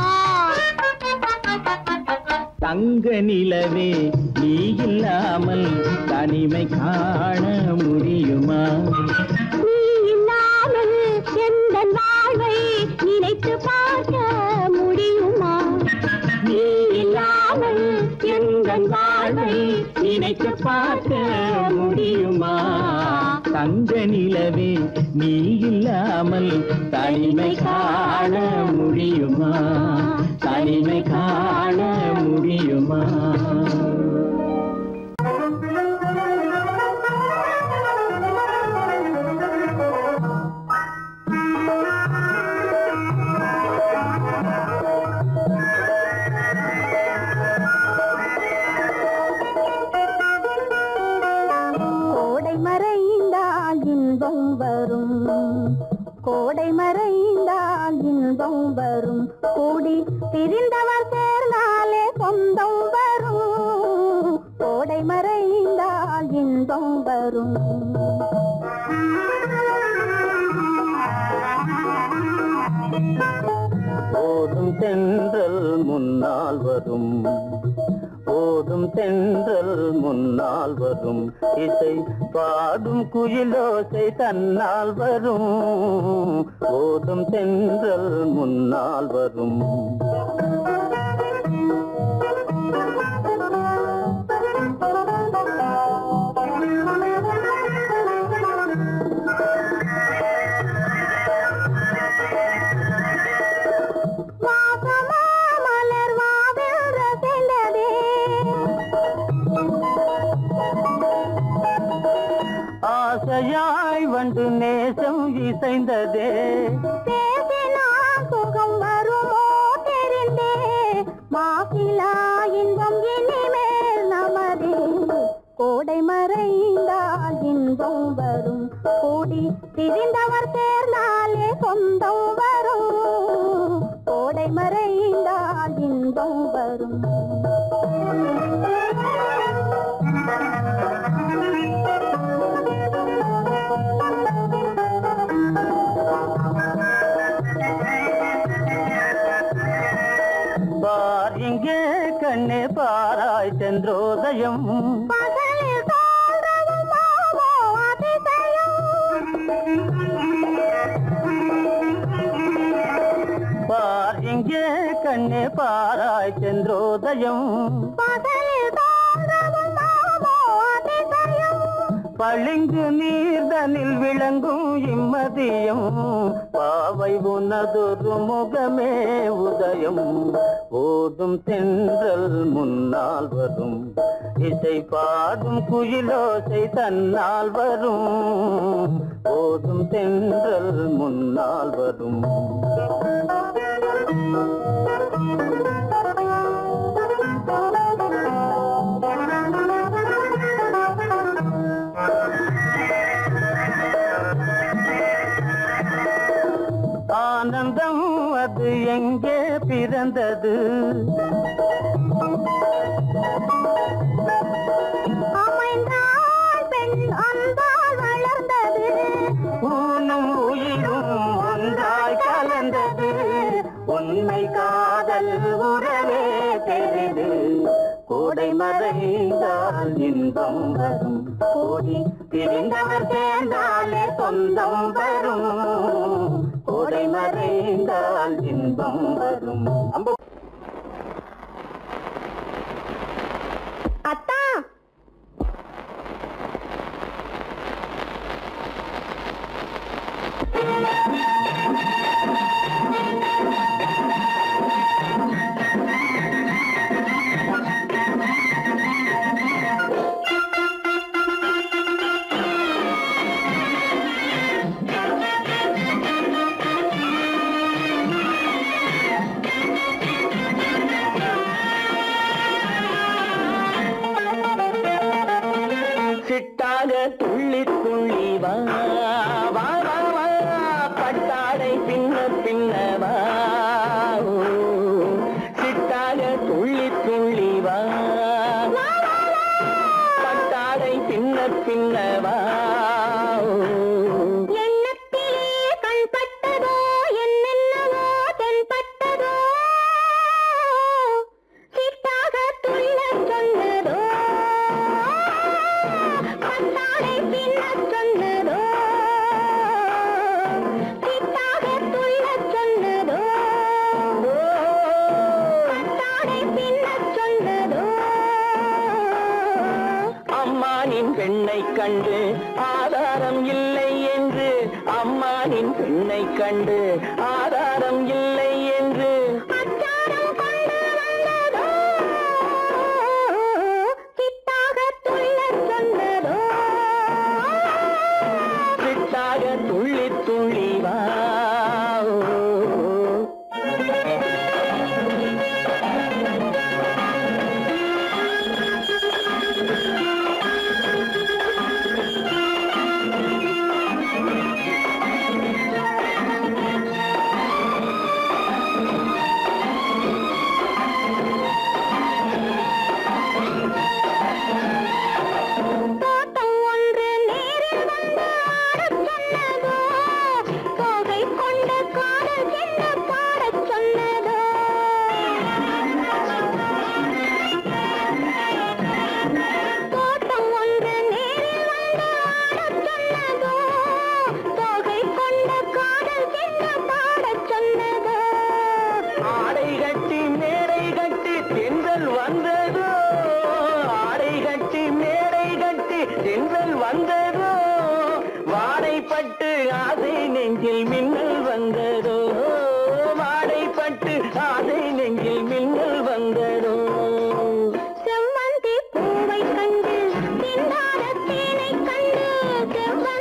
தங்க நிலவே நீ இல்லாமல் தனிமை காண முடியுமா நீ இல்லாமல் எந்தன் வாழ்வை நினைத்து பார்க்க முடியுமா நீ இல்லாமல் எங்கள் வாழ்வை நினைத்து பார்க்க முடியுமா தங்க நிலவே நீ இல்லாமல் தனிமை காண முடியுமா தனிமை காண முடியுமா கோடை மறைந்தால் இன்பம் வரும் கோடை மறைந்தால் இன்பம் வரும் கூடி பிரிந்தவர் சேர்ந்தாலே சொந்தம் வரும் கோடை மறைந்தால் இன்பம் வரும் ஓதும் தென்றல் முன்னால் வரும் ஓதும் தென்றல் முன்னால் வரும் இசை பாடும் குயிலோசை தன்னால் வரும் ஓதும் தென்றல் முன்னால் வரும் ஆசையாய் வந்து நேசம் இசைந்ததே பேசினா சுகம் வருமோ தெரிந்தே மாசிலா இன்பம் இனிமேல் நமதே கோடை மறைந்தால் இன்பம் வரும் கூடி திரிந்தவர் சேர்ந்தாலே சொந்தம் வரும் கோடை மறைந்தால் இன்பம் வரும் பார் இங்கே கண்ணே பாராய் சென்றோதயம் பகலில் தோன்றவும் மாமோ அதிசயம் பார் இங்கே கண்ணே பாராய் சென்றோதயம் பகலில் தோன்றவும் மாமோ அதிசயம் பளிங்கு நீர்தனில் விளங்கும் இம்மதியம் பாவை உனதொரு முகமே உதயம் ஓடும் தென்றல் முன்னால் வரும் இசை பாடும் குயிலோசை தன்னால் வரும் ஓடும் தென்றல் முன்னால் வரும் ஆனந்தம் அது எங்கே பிறந்தது அமைந்தாள் பெண் அன்பால் வளர்ந்தது ஊனும் உயிரும் ஒன்றாய் கலந்தது உண்மை காதல் உறவே தெரிது கோடை மறைந்தால் இன்பம் வரும் கோடி பிரிந்தவர் சேர்ந்தாலே சொந்தம் வரும் கோடை மறைந்தால் இன்பம் வரும் அம்ப அத்தா சிட்டாக துள்ளி துள்ளி வா வா வா வா பட்டாடை பின்ன பின்ன வா ஓ. சிட்டாக துள்ளி துள்ளி வா பட்டாடை பின்ன பின்ன வா ஓ. எண்ணத்திலே கண் பட்டதோ என்னென்னவோ தென்பட்டதோ சிட்டாக துள்ள சொன்னதோ பட்டாடை பின்ன சொன்னதோ சிட்டாக துள்ள சொன்னதோ பட்டாடை பின்ன சொன்னதோ அம்மானின் பெண்ணை கண்டு ஆதாரம் இல்லை என்று அம்மானின் பெண்ணை கண்டு ஆதாரம் இல்லை என்று அச்சாரம் கொண்டு வந்ததோ சிட்டாக துள்ள சொன்னதோ சிட்டாக துள்ளி துள்ளி வா தோட்டம் ஒன்று நேரில் வந்து ஆடச் சொன்னதோ தோகை கொண்ட காதல் என்ன பாடச் சொன்னதோ தோட்டம் ஒன்று நேரில் வந்து ஆடச் சொன்னதோ தோகை கொண்ட காதல் என்ன பாடச் சொன்னதோ ஆடை கட்டி மேடை கட்டி தென்றல் வந்ததோ ஆடை கட்டி மேடை கட்டி தென்றல் வந்ததோ வாடைப்பட்டு ஆசை நெஞ்சில் மின்னல் வந்ததோ வாடைப்பட்டு ஆசை நெஞ்சில் மின்னல் வந்ததோ செவ்வந்தி பூவை கண்டு திண்டாட தேனை கண்டு செவ்வந்தி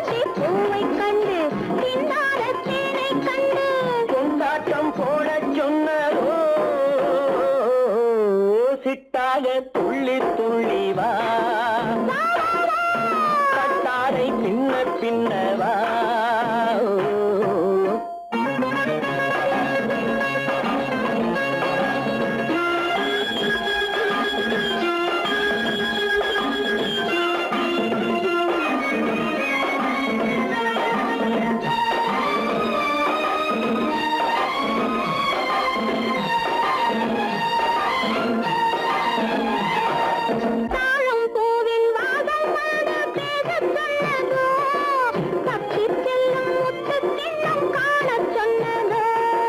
சிட்டாக துள்ளி துள்ளி வா கட்டாரை பின்ன பின்னவா தாழம் பூவின் வாதம் வந்து பேசச் சொன்னதோ தப்பிச் செல்லும் முத்துக்கிண்ணம் காணச் சொன்னதோ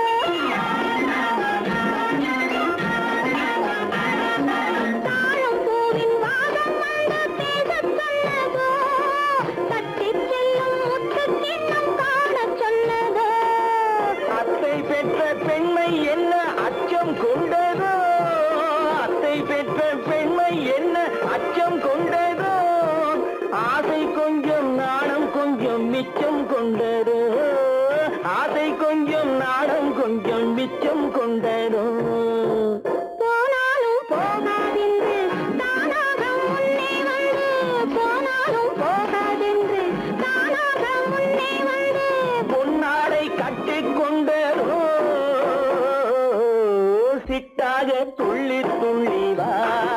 தாழம் பூவின் வாதம் வந்து பேசச் சொன்னதோ தப்பிச் செல்லும் முத்துக்கிண்ணம் காணச் சொன்னதோ அத்தை பெற்ற பெண்மை என்ன அச்சம் கொண்டதோ அத்தை பெற்ற பெண்மை என்ன அச்சம் கொண்டதோ ஆசை கொஞ்சம் நாணம் கொஞ்சம் மிச்சம் கொண்டதோ ஆசை கொஞ்சம் நாணம் கொஞ்சம் மிச்சம் கொண்டதோ போனாலும் போகாதென்று தானாக முன்னே வந்து போனாலும் போகாதென்று தானாக முன்னே வந்து பொன்னாடை கட்டிக்கொண்டதோ சிட்டாக துள்ளி துள்ளி வா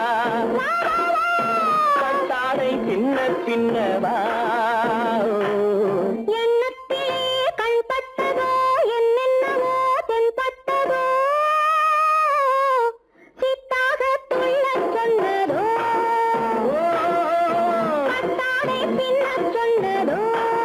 கட்டாடை பின்ன பின்னவா எண்ணத்திலே கண்பட்டதோ என்னென்னவோ தென்பட்டதோ சித்தாக துள்ளச் சொன்னதோ கட்டாடை பின்னச் சொன்னதோ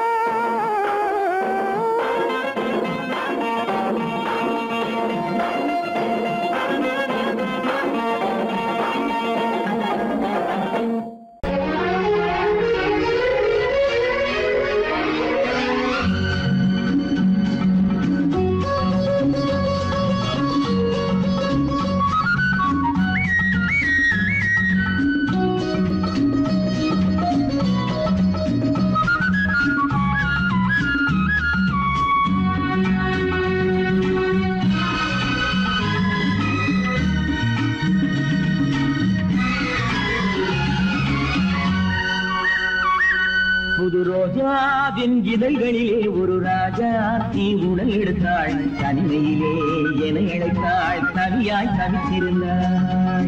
புது ரோஜாவின் இதழ்களிலே ஒரு ராஜா தீ உடல் எடுத்தாள் தனிமையிலே என இழைத்தாள் தனியாய் தவித்திருந்தாள்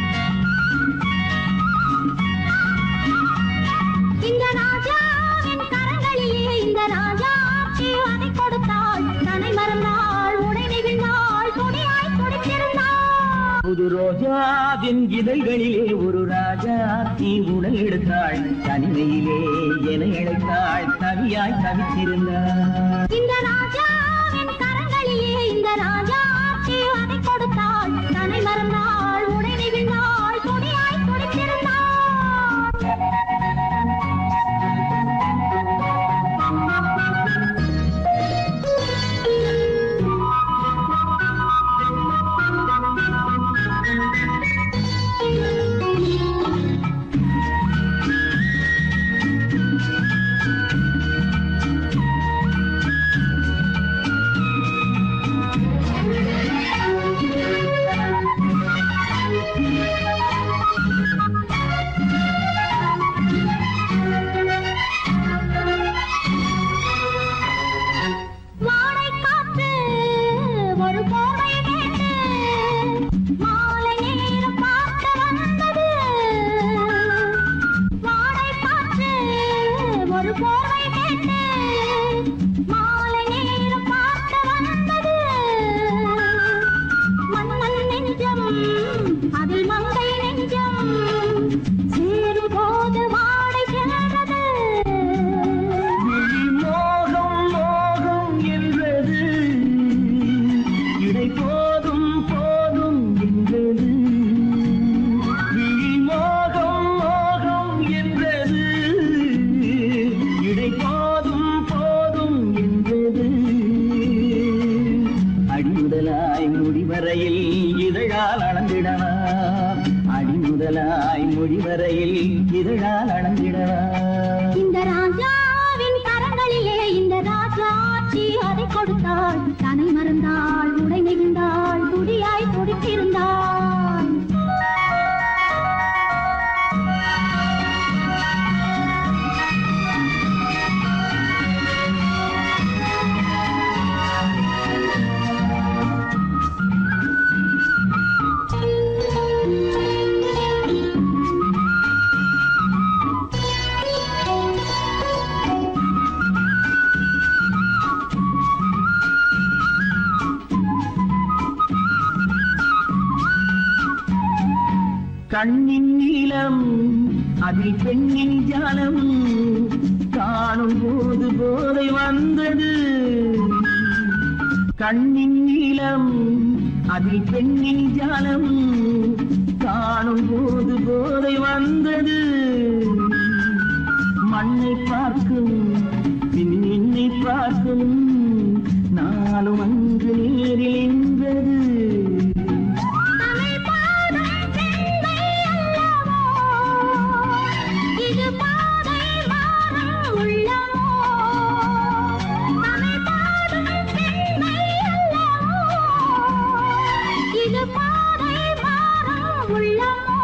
இந்த ராஜாவின் கரங்களிலே இந்த ராஜா அதை கொடுத்தாள் தன்னை மறந்தாள் உடை நெகிழ்ந்தாள் துணியாய் துடித்திருந்தாள் புது ரோஜாவின் இதழ்களிலே ஒரு ராஜா தீ உடல் எடுத்தாள் தனிமையிலே என இழைத்தாள் தனியாய் தவித்திருந்தாள் இந்த ராஜாவின் கரங்களிலே இந்த ராஜா அதை கொடுத்தாள் தன்னை மறந்தாள் உடை நெகிழ்ந்தாள் துணியாய் துடித்திருந்தாள் வாடை காற்று ஒரு போர்வை கேட்டு மாலை நேரம் பார்க்க வந்தது வாடை காற்று ஒரு போர்வை கேட்டு மாலை நேரம் பார்க்க வந்தது மன்னன் நெஞ்சம் அதில் மங்கை நெஞ்சம் சேரும் போது வாடை சென்றது மோகம் மோகம் என்றது இடை போதும் போதும் என்றது விழி மோகம் மோகம் என்றது இடை போதும் போதும் என்றது அடிமுதலாய் முடிவரையில் இதழால் அளந்திடலாம் அடிமுதலாய் முடிவரையில் இதழால் அளந்திடலாம் இந்த ராஜாவின் கரங்களிலே இந்த ராஜாட்சி அதை கொடுத்தாள் தன்னை மறந்தாள் உடை நெகிழ்ந்தாள் துடியாய் துடித்திருந்தாள் கண்ணின் நீளம் அதில் பெண்ணின் ஜாலம் காணும் போது போதை வந்தது கண்ணின் நீளம் அதில் பெண்ணின் ஜாலம் காணும் போது போதை வந்தது மண்ணை பார்க்கும் பின் என்னை பார்க்கும் நாளும் அங்கு நேரில் என்றது தமிழ் பாடும் பெண்மை அல்லவோ இது பாதை மாறும் உள்ளமோ தமிழ் பாடும் பெண்மை அல்லவோ இது பாதை மாறும் உள்ளமோ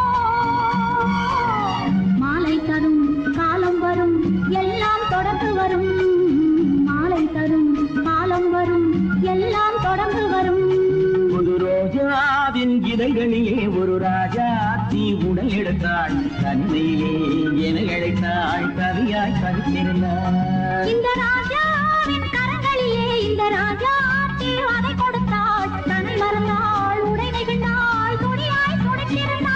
மாலை தரும் காலம் வரும் எல்லாம் தொடர்ந்து வரும் மாலை தரும் காலம் வரும் எல்லாம் தொடர்ந்து வரும் ஒரு ரோஜாவின் இதழ்களிலே ஒரு ராஜா தீ உடல் எடுத்தாள் தன்மையிலே என அழைத்தாள் கவியாய் கவித்திருந்தாள் இந்த ராஜாவின் கரங்களிலே இந்த ராஜா அதை கொடுத்தாள் தன்னை மறந்தாள் உடை நெகிழ்ந்தாள் துணியாய் துடைத்திருந்தாள்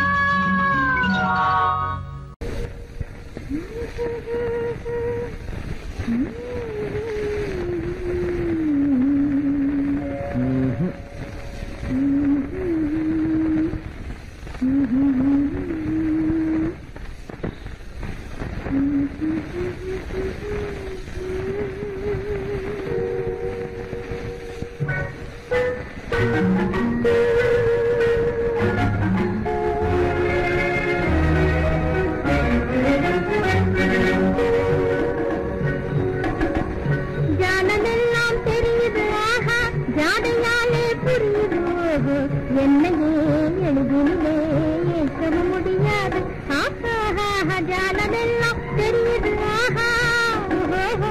ஜானமெல்லாம் தெரியுது ஆஹா ஜாடையாலே புரியுது ஓஹோ என்னையே எழுதினிலே ஏற்கவு முடியாது ஆஹா ஆஹா ஜானமெல்லாம் தெரியுது ஆஹா ஓஹோ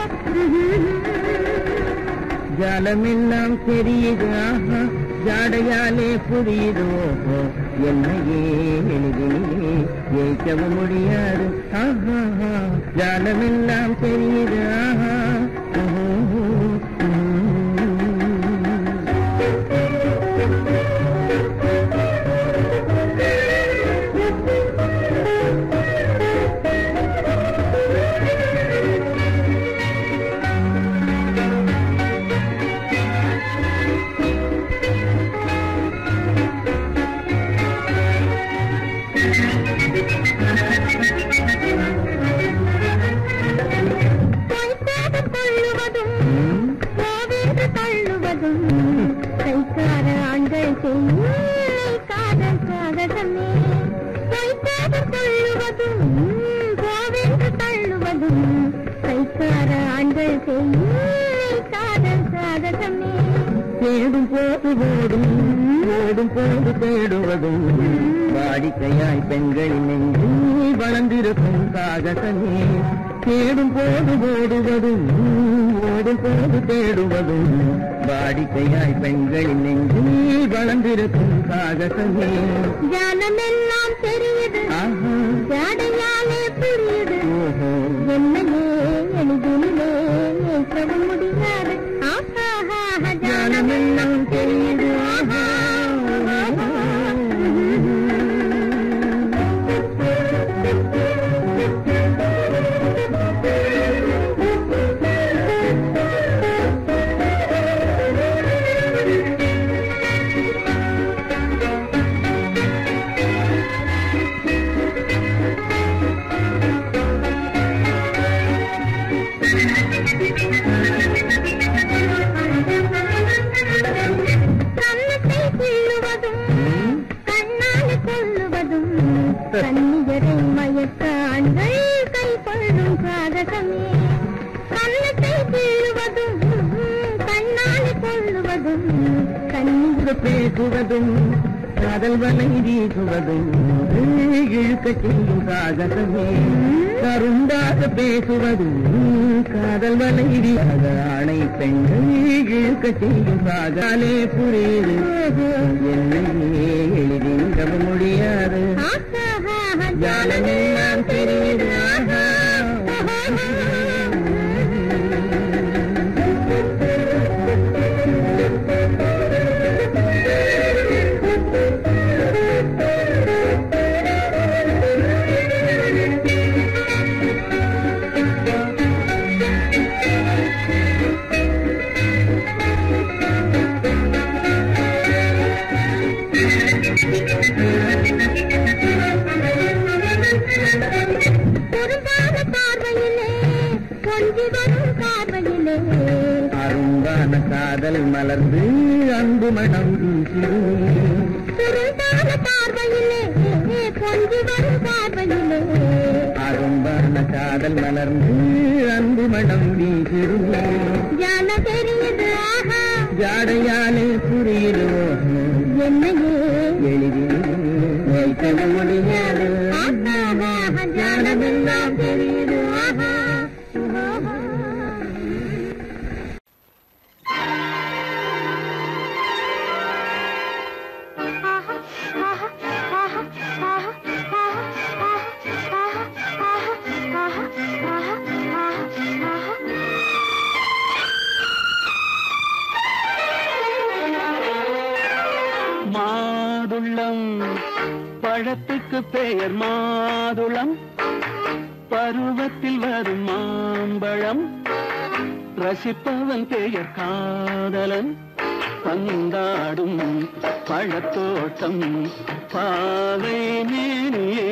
ஜாலமெல்லாம் தெரியுது ஆஹா ஜாடையாலே புரியுது ஓஹோ என்னையே எளிதிலே ஜெயிக்கவும் முடியாது ஆஹா ஆஹா. ஜாலமெல்லாம் தெரியுது ஆஹா ஓஹோ. ம். கைக்காக தள்ளுவதும் கோவிந்து தள்ளுவதும் கைக்கார ஆண்கள் செய்யும் காதல் சாகசமே கைக்காக தள்ளுவதும் கோவிந்து தள்ளுவதும் கைக்கார ஆண்கள் செய்யும் காதல் சாகசமே தேடும் போது ஓடும் ஓடும் போது தேடுவதும் வாடிக்கையாய் பெண்களின் நெஞ்சில் வளர்ந்திருக்கும் சாகசமே தேடும் போது ஓடுவதும் ஓடும் போது தேடுவதும் வாடிக்கையாய் பெண்களின் நெஞ்சில் வளர்ந்திருக்கும் சாகசமே ஜானமெல்லாம் தெரியுது ஆஹா ஜாடையாலே புரியுது ஓஹோ என்னையே எளிதிலே ஏற்கவும் முடியாது ஆஹா ஆஹா ஞானமெல்லாம் தெரியுது ஆஹா கன்னத்தை கிள்ளுவதும் கண்ணால் கொள்ளுவதும் கன்னியரை மயக்க ஆண்கள் கை கொள்ளும் சாகசமே கன்னத்தை கிள்ளுவதும் கண்ணால் கொள்ளுவதும் கன்னியர் பேசுவதும் காதல் வலை வீசுவதும் இழுக்க செய்யும் சாகசமே கருண்டாக பேசுவதும் காதல் வலை வீசாத ஆணை பெண்கள் இழுக்க செய்யும் சாகாலே புரியுது என்னையே எளிதில் முடியாது ஆஹா ஆஹா ஜாலமெல்லாம் தெரியுது ஆஹா. ஆஹா அரும்பான காதல் மலர்ந்து அன்பு மனம் வீசிடுமே சுருண்டான பார்வையிலே கொஞ்சி வரும் பார்வையிலே அரும்பான காதல் மலர்ந்து அன்பு மனம் வீசிடுமே ஜான தெரியுது ஆஹா ஜாடையாலே புரியிடுவோம் என்னையே எளிதில் வைக்க முடியாது ஜானமெல்லாம் தெரியுது ஆஹா மாதுளம் பழத்துக்கு பெயர் மாதுளம் பருவத்தில் வரும் மாம்பழம் ரசிப்பவன் பெயர் காதலன் பந்தாடும் பழத்தோட்டம் பாவை மேனியே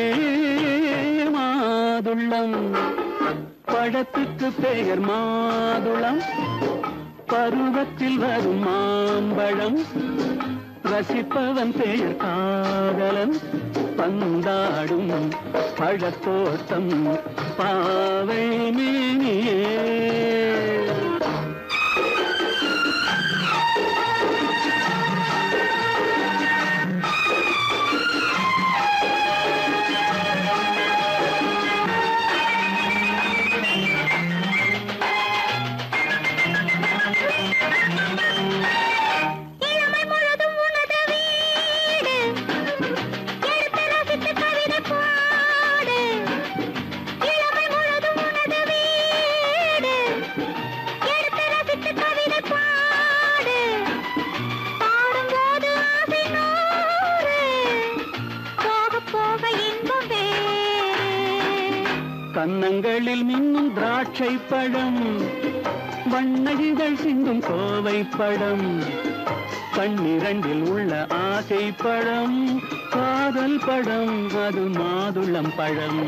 மாதுளம் பழத்துக்கு பெயர் மாதுளம் பருவத்தில் வரும் மாம்பழம் ரசிப்பவன் பெயர் காதலன் பந்தாடும் பழத்தோட்டம் பாவை மேனியே இளமை முழுதும் உனது வீடு எடுத்து ரசித்து கவிதை பாடு இளமை முழுதும் உனது வீடு எடுத்து ரசித்து கவிதை பாடு பாடும்போது ஆசை நூறு போக போக இன்பம் வேறு கன்னங்களில் மின்னும் திராட்சை பழம் வண்ணகிகள் சிந்தும் கோவை பழம் கண்ணிரண்டில் உள்ள ஆசை பழம் காதல் பழம் அது மாதுளம் பழம்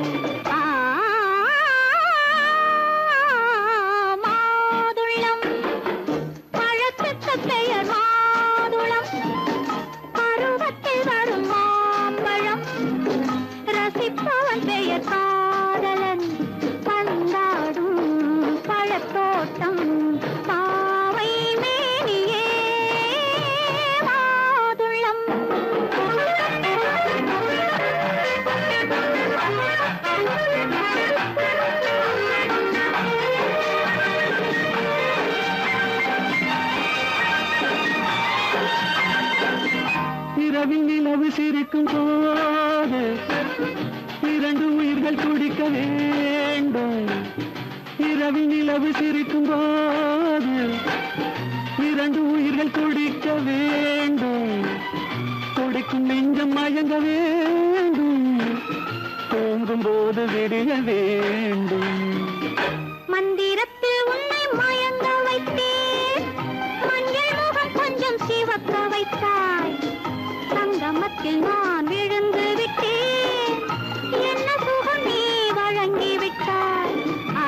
மாதுளம் பழத்துக்கு பெயர் மாதுளம் பருவத்தில் வரும் மாம்பழம் ரசிப்பவன் பெயர் காதலன் பந்தாடும் பழத்தோட்டம் பாவை மேனியே மாதுளம் இரவில் நிலவு சிரிக்கும் போது இரண்டு உயிர்கள் துடிக்க வேண்டும் இரவில் நிலவு சிரிக்கும் போது இரண்டு உயிர்கள் துடிக்க வேண்டும் துடிக்கும் நெஞ்சம் மயங்க வேண்டும் தூங்கும் போது விடிய வேண்டும் மந்திரத்தில் உன்னை மயங்க வைத்தேன் மஞ்சள் முகம் கொஞ்சம் சிவக்க வைத்தாய் சங்கமத்தில் நான் விழுந்து விட்டேன் என்ன சுகம் நீ வழங்கி விட்டாய் ஆ,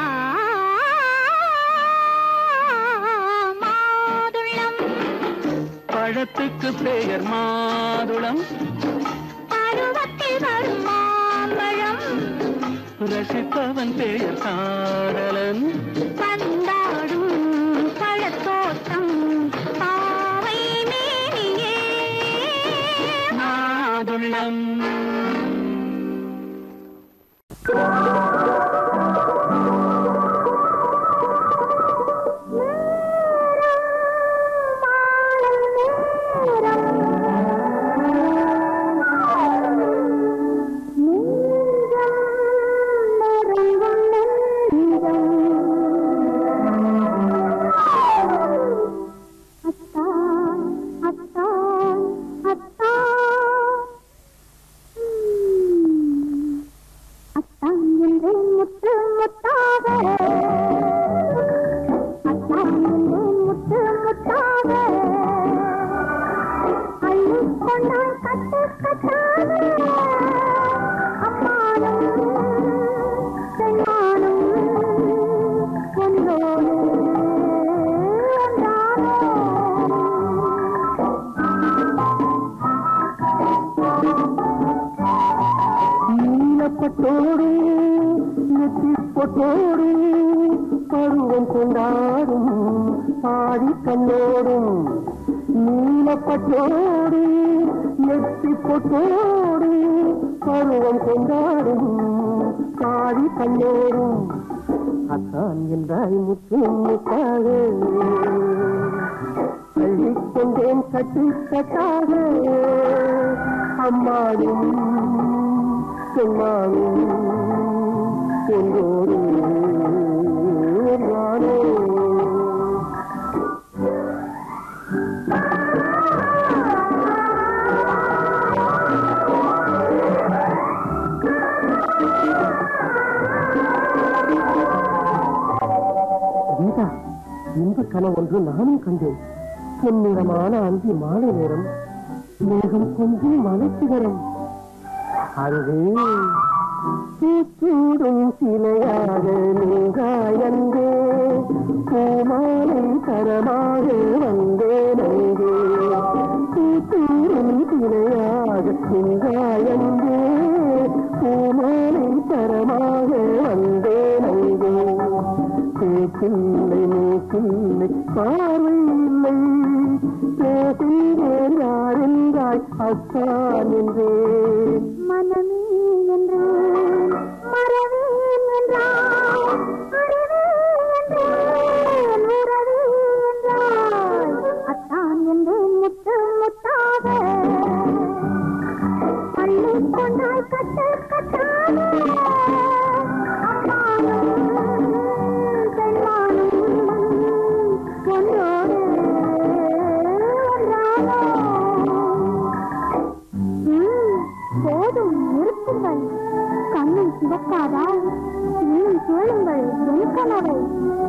மாதுளம் பழத்துக்கு பெயர் மாதுளம் பருவத்தில் வரும் மாம்பழம் ரசிப்பவன் பெயர் காதலன் பந்தாடும் பழத்தோட்டம் பாவை மேனியே மாதுளம் நெஞ்சம் நிறைவும் நெஞ்சம் நீலப்பட்டோடும் நெத்தி பொட்டோடும் பருவம் கொண்டாடும் பாடி கண்ணோடும் நீலப்பட்டோடும் நெத்தி பொட்டோடும் பருவம் கொண்டாடும் பாடி கண்ணோடும் அத்தான் என்றாய் முத்து முத்தாக அள்ளிக்கொண்டேன் கட்டு கட்டாக அம்மாடும் பெண்மாடும் என்றோடு நானே கீதா இந்த கனவு ஒன்று நானும் கண்டேன் பொன்னிறமான அந்தி மாலை நேரம் மேகம் கொஞ்சம் மலைச்சிகரம் அங்கே பூச்சூடும் சிலையாக நீங்காயந்தே பூமாலை தரமாக வந்தேன் அங்கே பூச்சூடும் சிலையாக நீங்காயந்தே பூமாலை தரமாக வந்தேன் அங்கே பேச்சில்லை மூச்சில்லை பார்வை இல்லை பேசுகிறேன் யாரென்றாய் அத்தான் என்றேன் மனமே என்றேன் மறவேன் என்றாய் அறிவே என்றேன் உறவே என்றாய் அத்தான் என்றேன் முத்து முத்தாக பள்ளி கொண்டாய் கட்டு கட்டாக அம்மானும் பெண்மானும் ஒன்றோடு ஒன்றானோ ம், போதும் நிறுத்துங்கள் கண்ணை சிவக்காதா இன்னும் கேளுங்கள் என் கனவை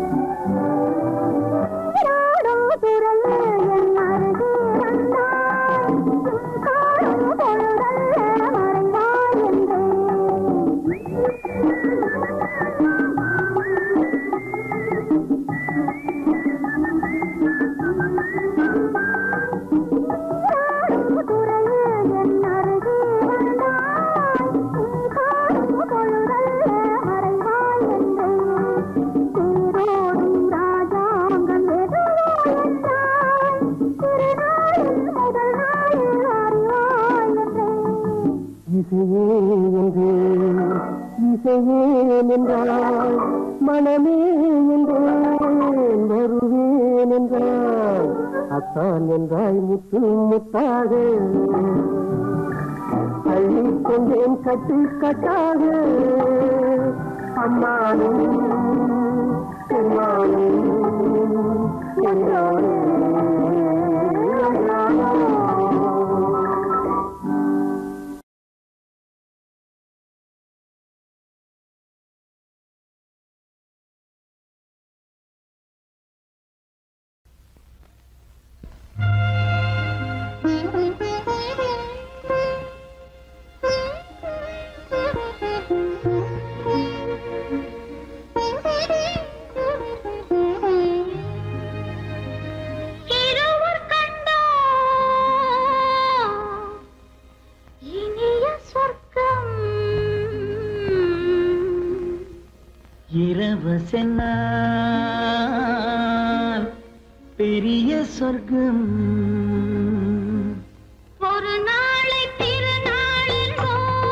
நீராடும் துறையே என் அருகே வந்தாய். உன் காணும் பொழுதல்ல மறைவாய் நீராடும் துறையே என் அருகே வந்தாய். உன் காணும் பொழுதல்ல மறைவாய் என்றேன். தேரோடும் ராஜாங்கம் எதுவோ என்றாய். திருநாளின் முதல் நாளில் அறிவாய் என்றேன். இசையே என்று இசையே என்றால் மனமே என்றேன் வருவேன் என்றால் அத்தான் என்றாய் முத்து முத்தாக அள்ளிக்கொண்டேன் கட்டு கட்டாக அம்மானும் பெருமானும் என்றோடு ஒன்றானோ. இருவர் கண்டோ இனிய சொர்க்கம் இரவு சென்னால் பெரிய சொர்க்கம் ஒரு நாளை திருநாளென்றோ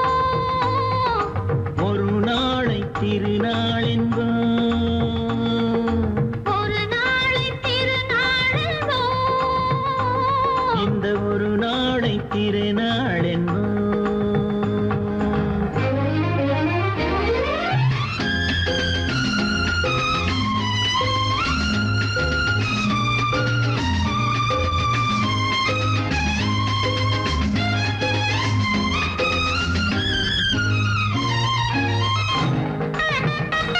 ஒரு நாளை திருநாள் என்போம் ஒரு நாளை திருநாளென்றோ இந்த ஒரு நாளை திருநாள் என்போம் ஆ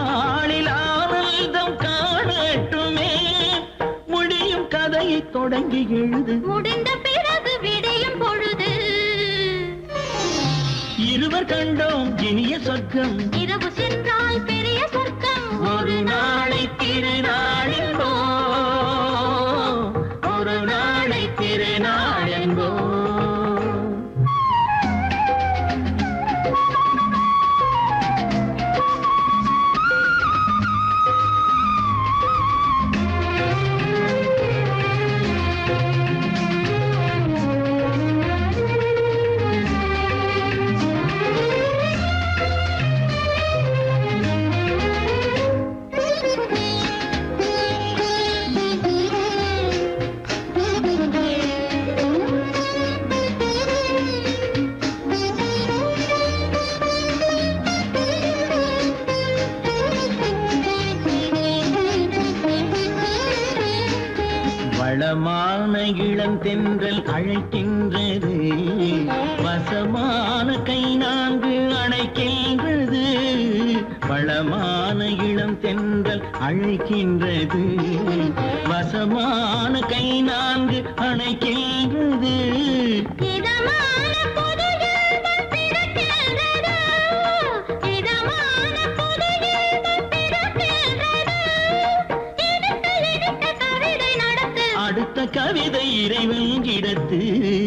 நாளில் ஆனந்தம் காணட்டுமே முடியும் கதையை தொடங்கி எழுது முடிந்த பிறகு விடியும் பொழுது இருவர் கண்டோம் இனிய சொர்க்கம் இரவு சென்றால் பெரிய சொர்க்கம் ஒரு நாளை திருநாளென்போ ஒரு நாளை திருநாளென்போ வளமான இளம் தென்றல் அழைக்கின்றது வசமான கை நான்கு அணைக்கின்றது வளமான இளம் தென்றல் அழைக்கின்றது வசமான கை நான்கு அணைக்கின்றது இதமான புது இன்பம் பிறக்கின்றது. இதமான புது இன்பம் பிறக்கின்றது. இனிக்க இனிக்க கவிதை நடத்து. அடுத்த கவிதை இறைவன் இடத்து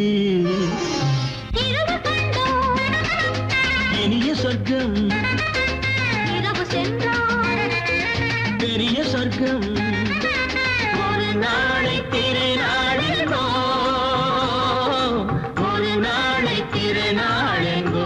இரவு கண்டோம். இனிய சொர்க்கம் இரவு சென்றால் பெரிய சொர்க்கம் ஒரு நாளை திருநாளெங்கோ ஒரு நாளை திருநாளெங்கோ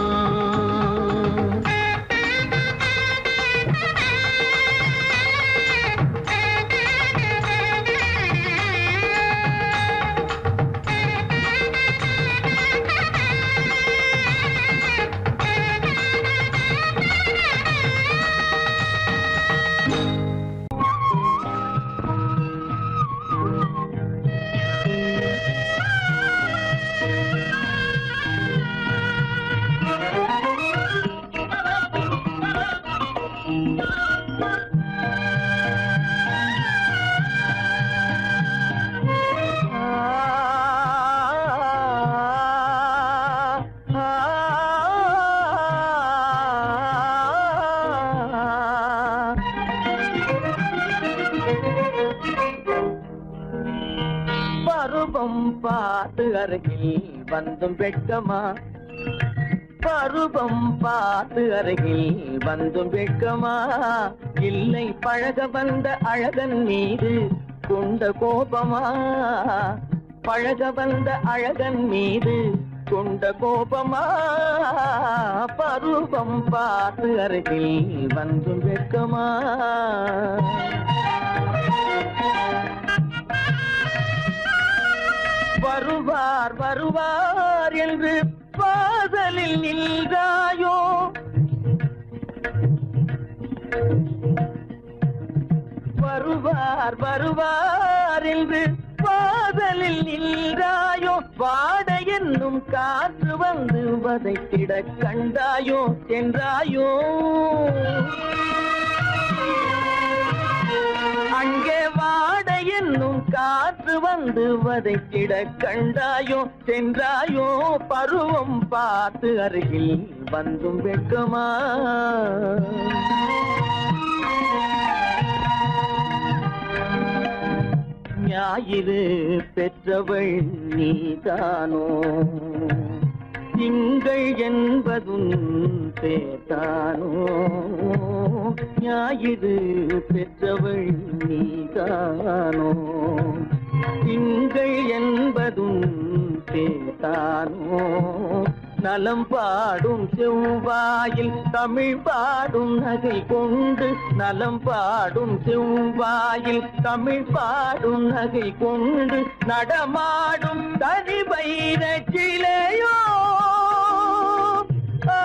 பருவம் பார்த்து அருகில் வந்தும் வெட்கமா பருவம் பார்த்து அருகில் வந்தும் வெட்கமா இல்லை பழக வந்த அழகன் மீது கொண்ட கோபமா பழக வந்த அழகன் மீது கொண்ட கோபமா பருவம் பார்த்து அருகில் வந்தும் வெட்கமா வருவார் வருவார் என்று பாதலில் நின்றாயோ வருவார் வருவார் என்று பாதலில் நின்றாயோ வாட என்னும் காற்று வந்து வதைத்திட கண்டாயோ சென்றாயோ அங்கே வாட என்னும் காற்று வந்து வதைத்திட கண்டாயோ சென்றாயோ பருவம் பார்த்து அருகில் வந்தும் வெட்கமா ஞாயிறு பெற்றவள் நீதானோ திங்கள் என்பதும் பேத்தானோ ஞாயிறு பெற்றவள் நீதானோ திங்கள் என்பதும் பேத்தானோ நலம் பாடும் செவ்வாயில் தமிழ் பாடும் நகை கொண்டு நலம் பாடும் செவ்வாயில் தமிழ் பாடும் நகை கொண்டு நடமாடும் தனி வைர சிலையோ ஆ,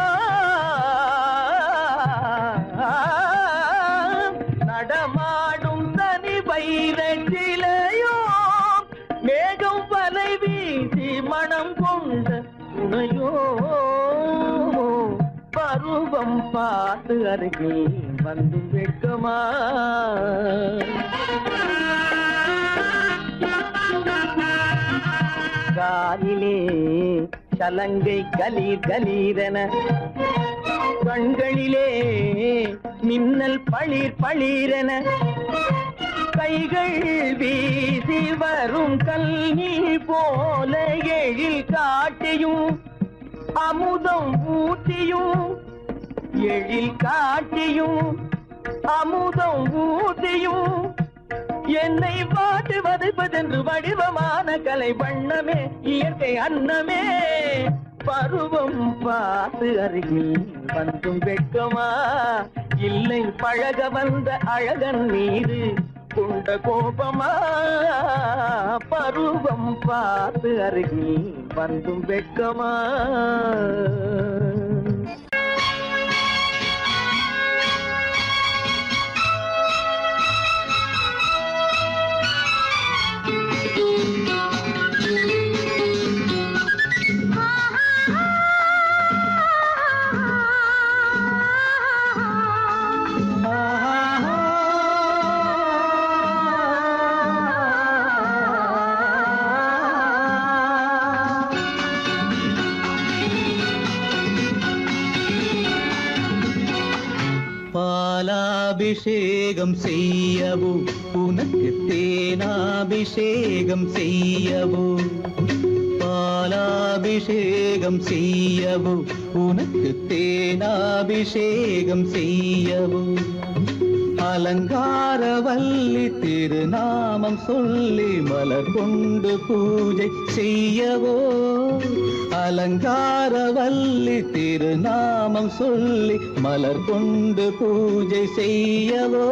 நடமாடும் தனி வைர சிலையோ மேகம் வலை வீசி மனம் கொண்ட துணையோ பருவம் பார்த்து அருகில் வந்தும் வெட்கமா காலிலே சலங்கை கலீர் கலீரென கண்களிலே மின்னல் பளிர் பளிரென கைகள் வீசி வரும் கல்வி போல எழில் காட்டியும் அமுதம் ஊட்டியும் எழில் காட்டியும் அமுதம் ஊட்டியும் என்னை பாட்டு வதைப்பதென்று வடிவமான கலை வண்ணமே இயற்கை அன்னமே பருவம் பார்த்து அருகில் வந்தும் வெட்கமா இல்லை பழக வந்த அழகன் மீது கொண்ட கோபமா பருவம் பார்த்து அருகில் வந்தும் வெட்கமா பாலாபிஷேகம் செய்யவோ உனக்கு தேனாபிஷேகம் செய்யவோ பாலாபிஷேகம் செய்யவோ உனக்கு தேனாபிஷேகம் செய்யவோ அலங்காரவல்லி திருநாமம் சொல்லி மலர் கொண்டு பூஜை செய்யவோ அலங்காரவல்லி திருநாமம் சொல்லி மலர் கொண்டு பூஜை செய்யவோ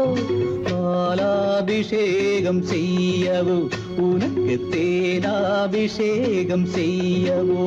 பாலாபிஷேகம் செய்யவோ உனக்கு தேனாபிஷேகம் செய்யவோ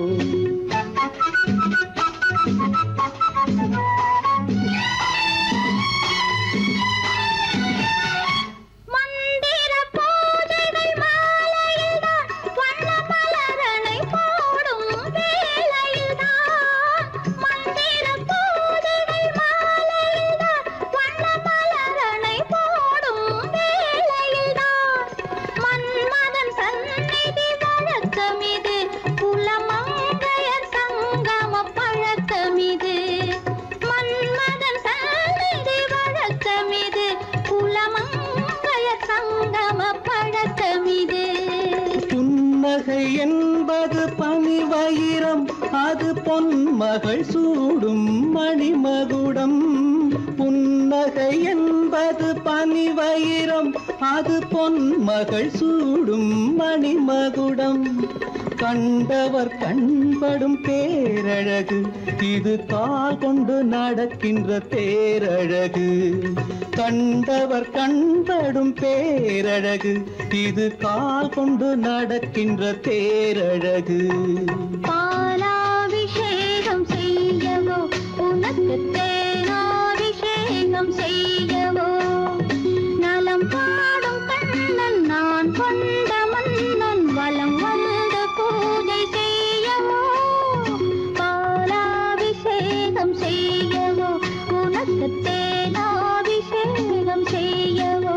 மந்திர பூஜைகள் மாலையில்தான் வண்ண மலரணை போடும் வேளையில்தான் மந்திர பூஜைகள் மாலையில்தான் வண்ண மலரணை போடும் வேளையில்தான் மன்மதன் சந்நிதி வழக்கமிது குலமங்கையர் சங்கம பழக்கமிது மன்மதன் சந்நிதி வழக்கமிது குலமங்கையர் சங்கம பழக்கமிது புன்னகை என்பது பனிவயிரம் அது பொன்மகள் சூடும் மணிமகுடம் புன்னகை என்பது பனிவயிரம் அது பொன்மகள் சூடும் மணிமகுடம் கண்டவர் கண்படும் பேரழகு இது கால் கொண்டு நடக்கின்ற தேரழகு கண்டவர் கண்படும் பேரழகு இது கால் கொண்டு நடக்கின்ற தேரழகு பாலாபிஷேகம் செய்யவோ உனக்கு தேனாபிஷேகம் செய்யவோ நலம் பாடும் கண்ணன் நான் கொண்ட மன்னன் வலம் வந்து பூஜை செய்யவோ பாலாபிஷேகம் செய்யவோ உனக்கு தேனாபிஷேகம் செய்யவோ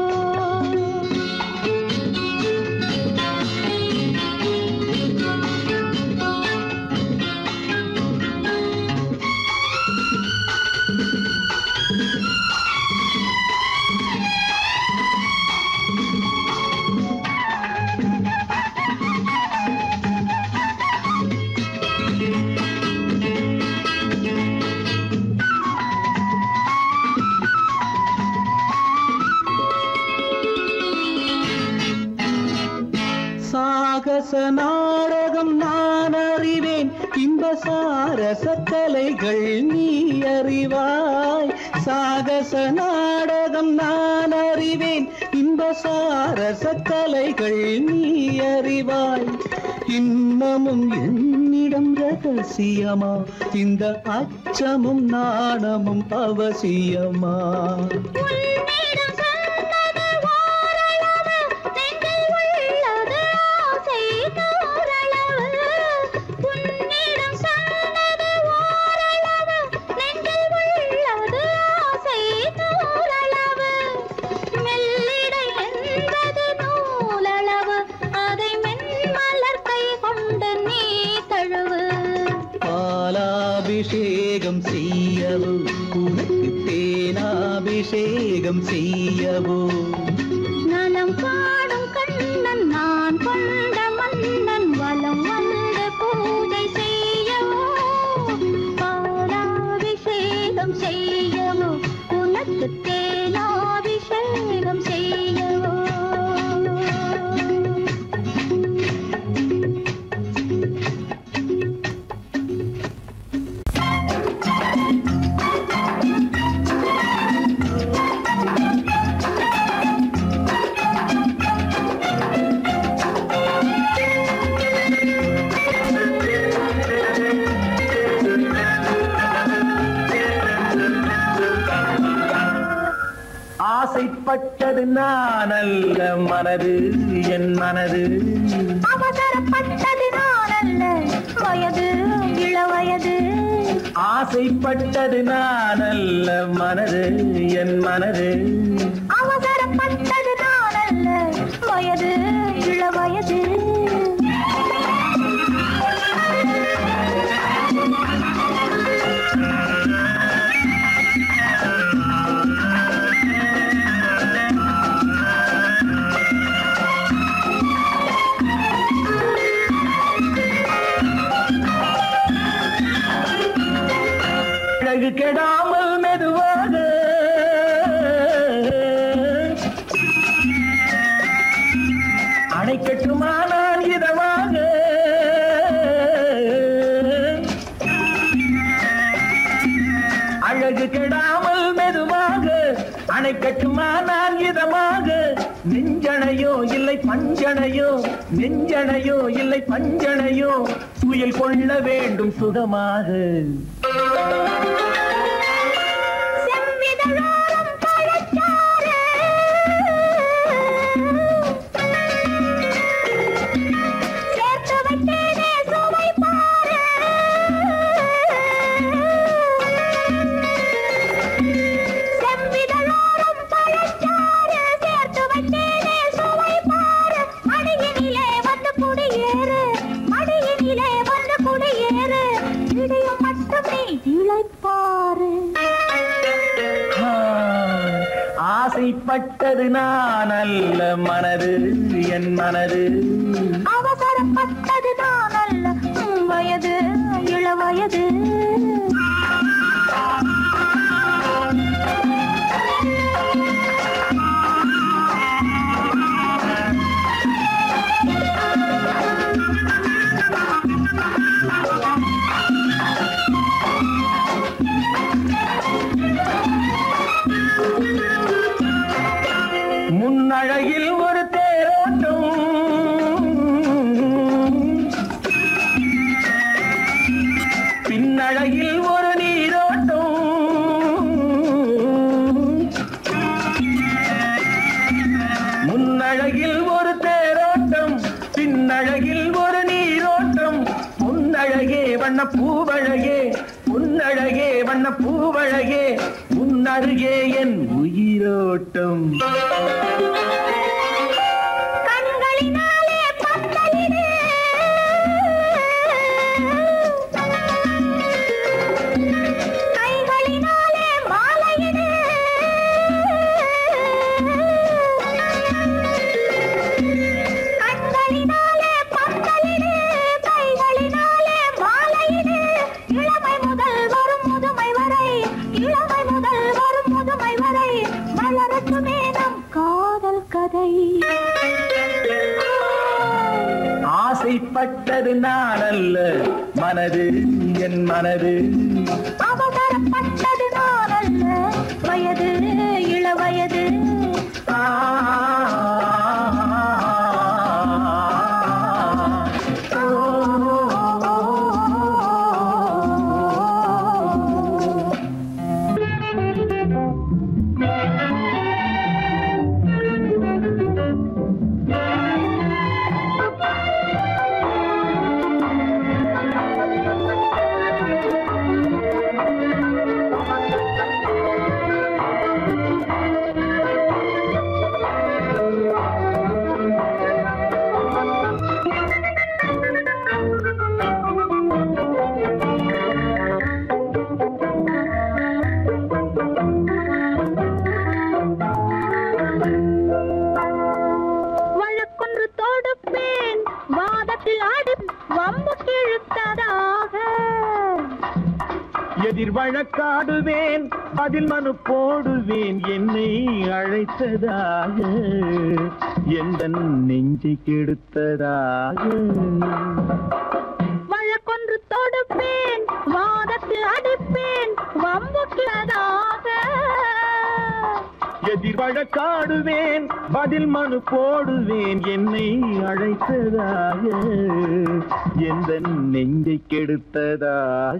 சாகச நாடகம் நான் அறிவேன் இன்ப சாரச கலைகள் நீ அறிவாய் சாகச நாடகம் நான் அறிவேன் இன்ப சாரச கலைகள் நீ அறிவாய் இன்னமும் என்னிடம் ரகசியமா இந்த அச்சமும் நாணமும் அவசியமா உன்னிடம் சொன்னது ஓரளவு, நெஞ்சில் உள்ளது ஆசை நூறளவு. உன்னிடம் சொன்னது ஓரளவு, நெஞ்சில் உள்ளது ஆசை அபிஷேகம் செய்யவோ நலம் பாடும் கண்ணன் நான் கொண்ட மன்னன் வலம் வந்து பூஜை செய்யவோ பாலாபிஷேகம் செய்யவோ உனக்கு தேனாபிஷேகம் செய்யவோ ஆசைப்பட்டது நான் அல்ல மனது என் மனது அவசரப்பட்டது நான் அல்ல வயது இளவயது ஆசைப்பட்டது நான் அல்ல மனது என் மனது அவசரப்பட்டது நான் அல்ல வயது இளவயது அழகு கெடாமல் மெதுவாக அணைக்கட்டுமா நான் இதமாக அழகு கெடாமல் மெதுவாக அணைக்கட்டுமா நான் இதமாக நெஞ்சனையோ இல்லை பஞ்சனையோ நெஞ்சனையோ இல்லை பஞ்சனையோ துயில் கொள்ள வேண்டும் சுகமாக செவ்விதழோரம் பழச்சாறு சேர்த்து வைத்தேனே சுவை பாரு செவ்விதழோரம் பழச்சாறு சேர்த்து வைத்தேனே சுவை பாரு மடியினிலே வந்து குடியேறு மடியினிலே வந்து குடியேறு இடையும் மட்டும் நீ இழைப்பாரு ஆ, ஆசைப்பட்டது நான் அல்ல மனது என் மனது அவசரப்பட்டது நான் அல்ல உம் வயது இளவயது முன்னழகில் ஒரு தேரோட்டம் பின்னழகில் ஒரு நீரோட்டம் முன்னழகில் ஒரு தேரோட்டம் பின்னழகில் ஒரு நீரோட்டம் முன்னழகே வண்ண பூவழகே முன்னழகே வண்ண பூவழகே முன்னருகே என் உயிரோட்டம் கண்களினாலே பத்தலிடு கைகளினாலே மாலையிடு கண்களினாலே பத்தலிடு கைகளினாலே மாலையிடு இளமை முதல் வரும் முதுமை வரை இளமை முதல் வரும் முதுமை வரை மலரட்டுமே நம் காதல் கதை ஆசைப்பட்டது நான் அல்ல மனது என் மனது அவசரப்பட்டது நான் அல்ல வயது இளவயது ஆ, எதிர் வழக்காடுவேன் பதில் மனு போடுவேன் என்னை அழைத்ததாக எந்த நெஞ்சை கெடுத்ததாக வழக்கொன்று தொடுப்பேன் வாதத்தில் அடிப்பேன் வம்புக்கிறதாக எதிர் வழக்காடுவேன் பதில் மனு போடுவேன் என்னை அழைத்ததாக எந்த நெஞ்சை கெடுத்ததாக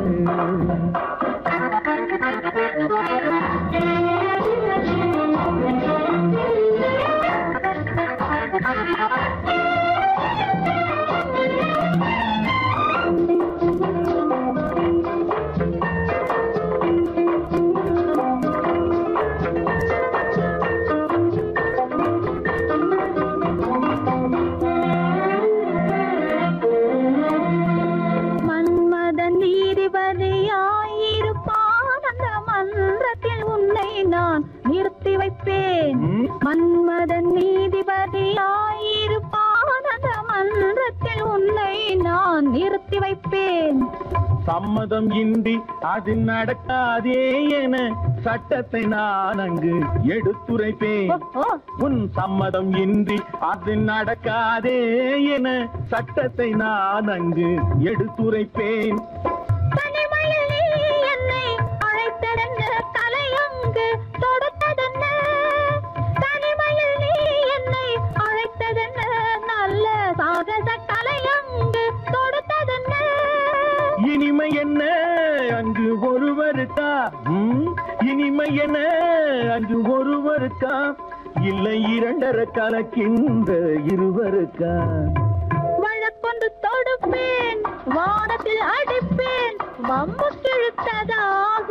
மன்மதன் நீதிபதியாயிருப்பான் அந்த மன்றத்தில் உன்னை நான் நிறுத்தி வைப்பேன் ம்? மன்மதன் நீதிபதியாயிருப்பான் அந்த மன்றத்தில் உன்னை நான் நிறுத்தி வைப்பேன் சம்மதம் இன்றி அது நடக்காதே என சட்டத்தை நான் அங்கு எடுத்துரைப்பேன் ஓ, உன் சம்மதம் இன்றி அது நடக்காதே என சட்டத்தை நான் அங்கு எடுத்துரைப்பேன் தனிமையில் நீ என்னை அழைத்ததென்ன தலையங்கு தொடுத்ததென்ன தனிமையில் நீ என்னை அழைத்ததென்ன நல்ல சாகச தலையங்கு தொடுத்ததென்ன இனிமை என்ன அங்கு ஒருவருக்கா ம்? இனிமை என்ன அங்கு ஒருவருக்கா இல்லை இரண்டரை கலக்கின்ற இருவருக்கா வழக்கொண்டு தொடுப்பேன் வானத்தில் அடிப்பேன் வம்பு கிழுத்ததாக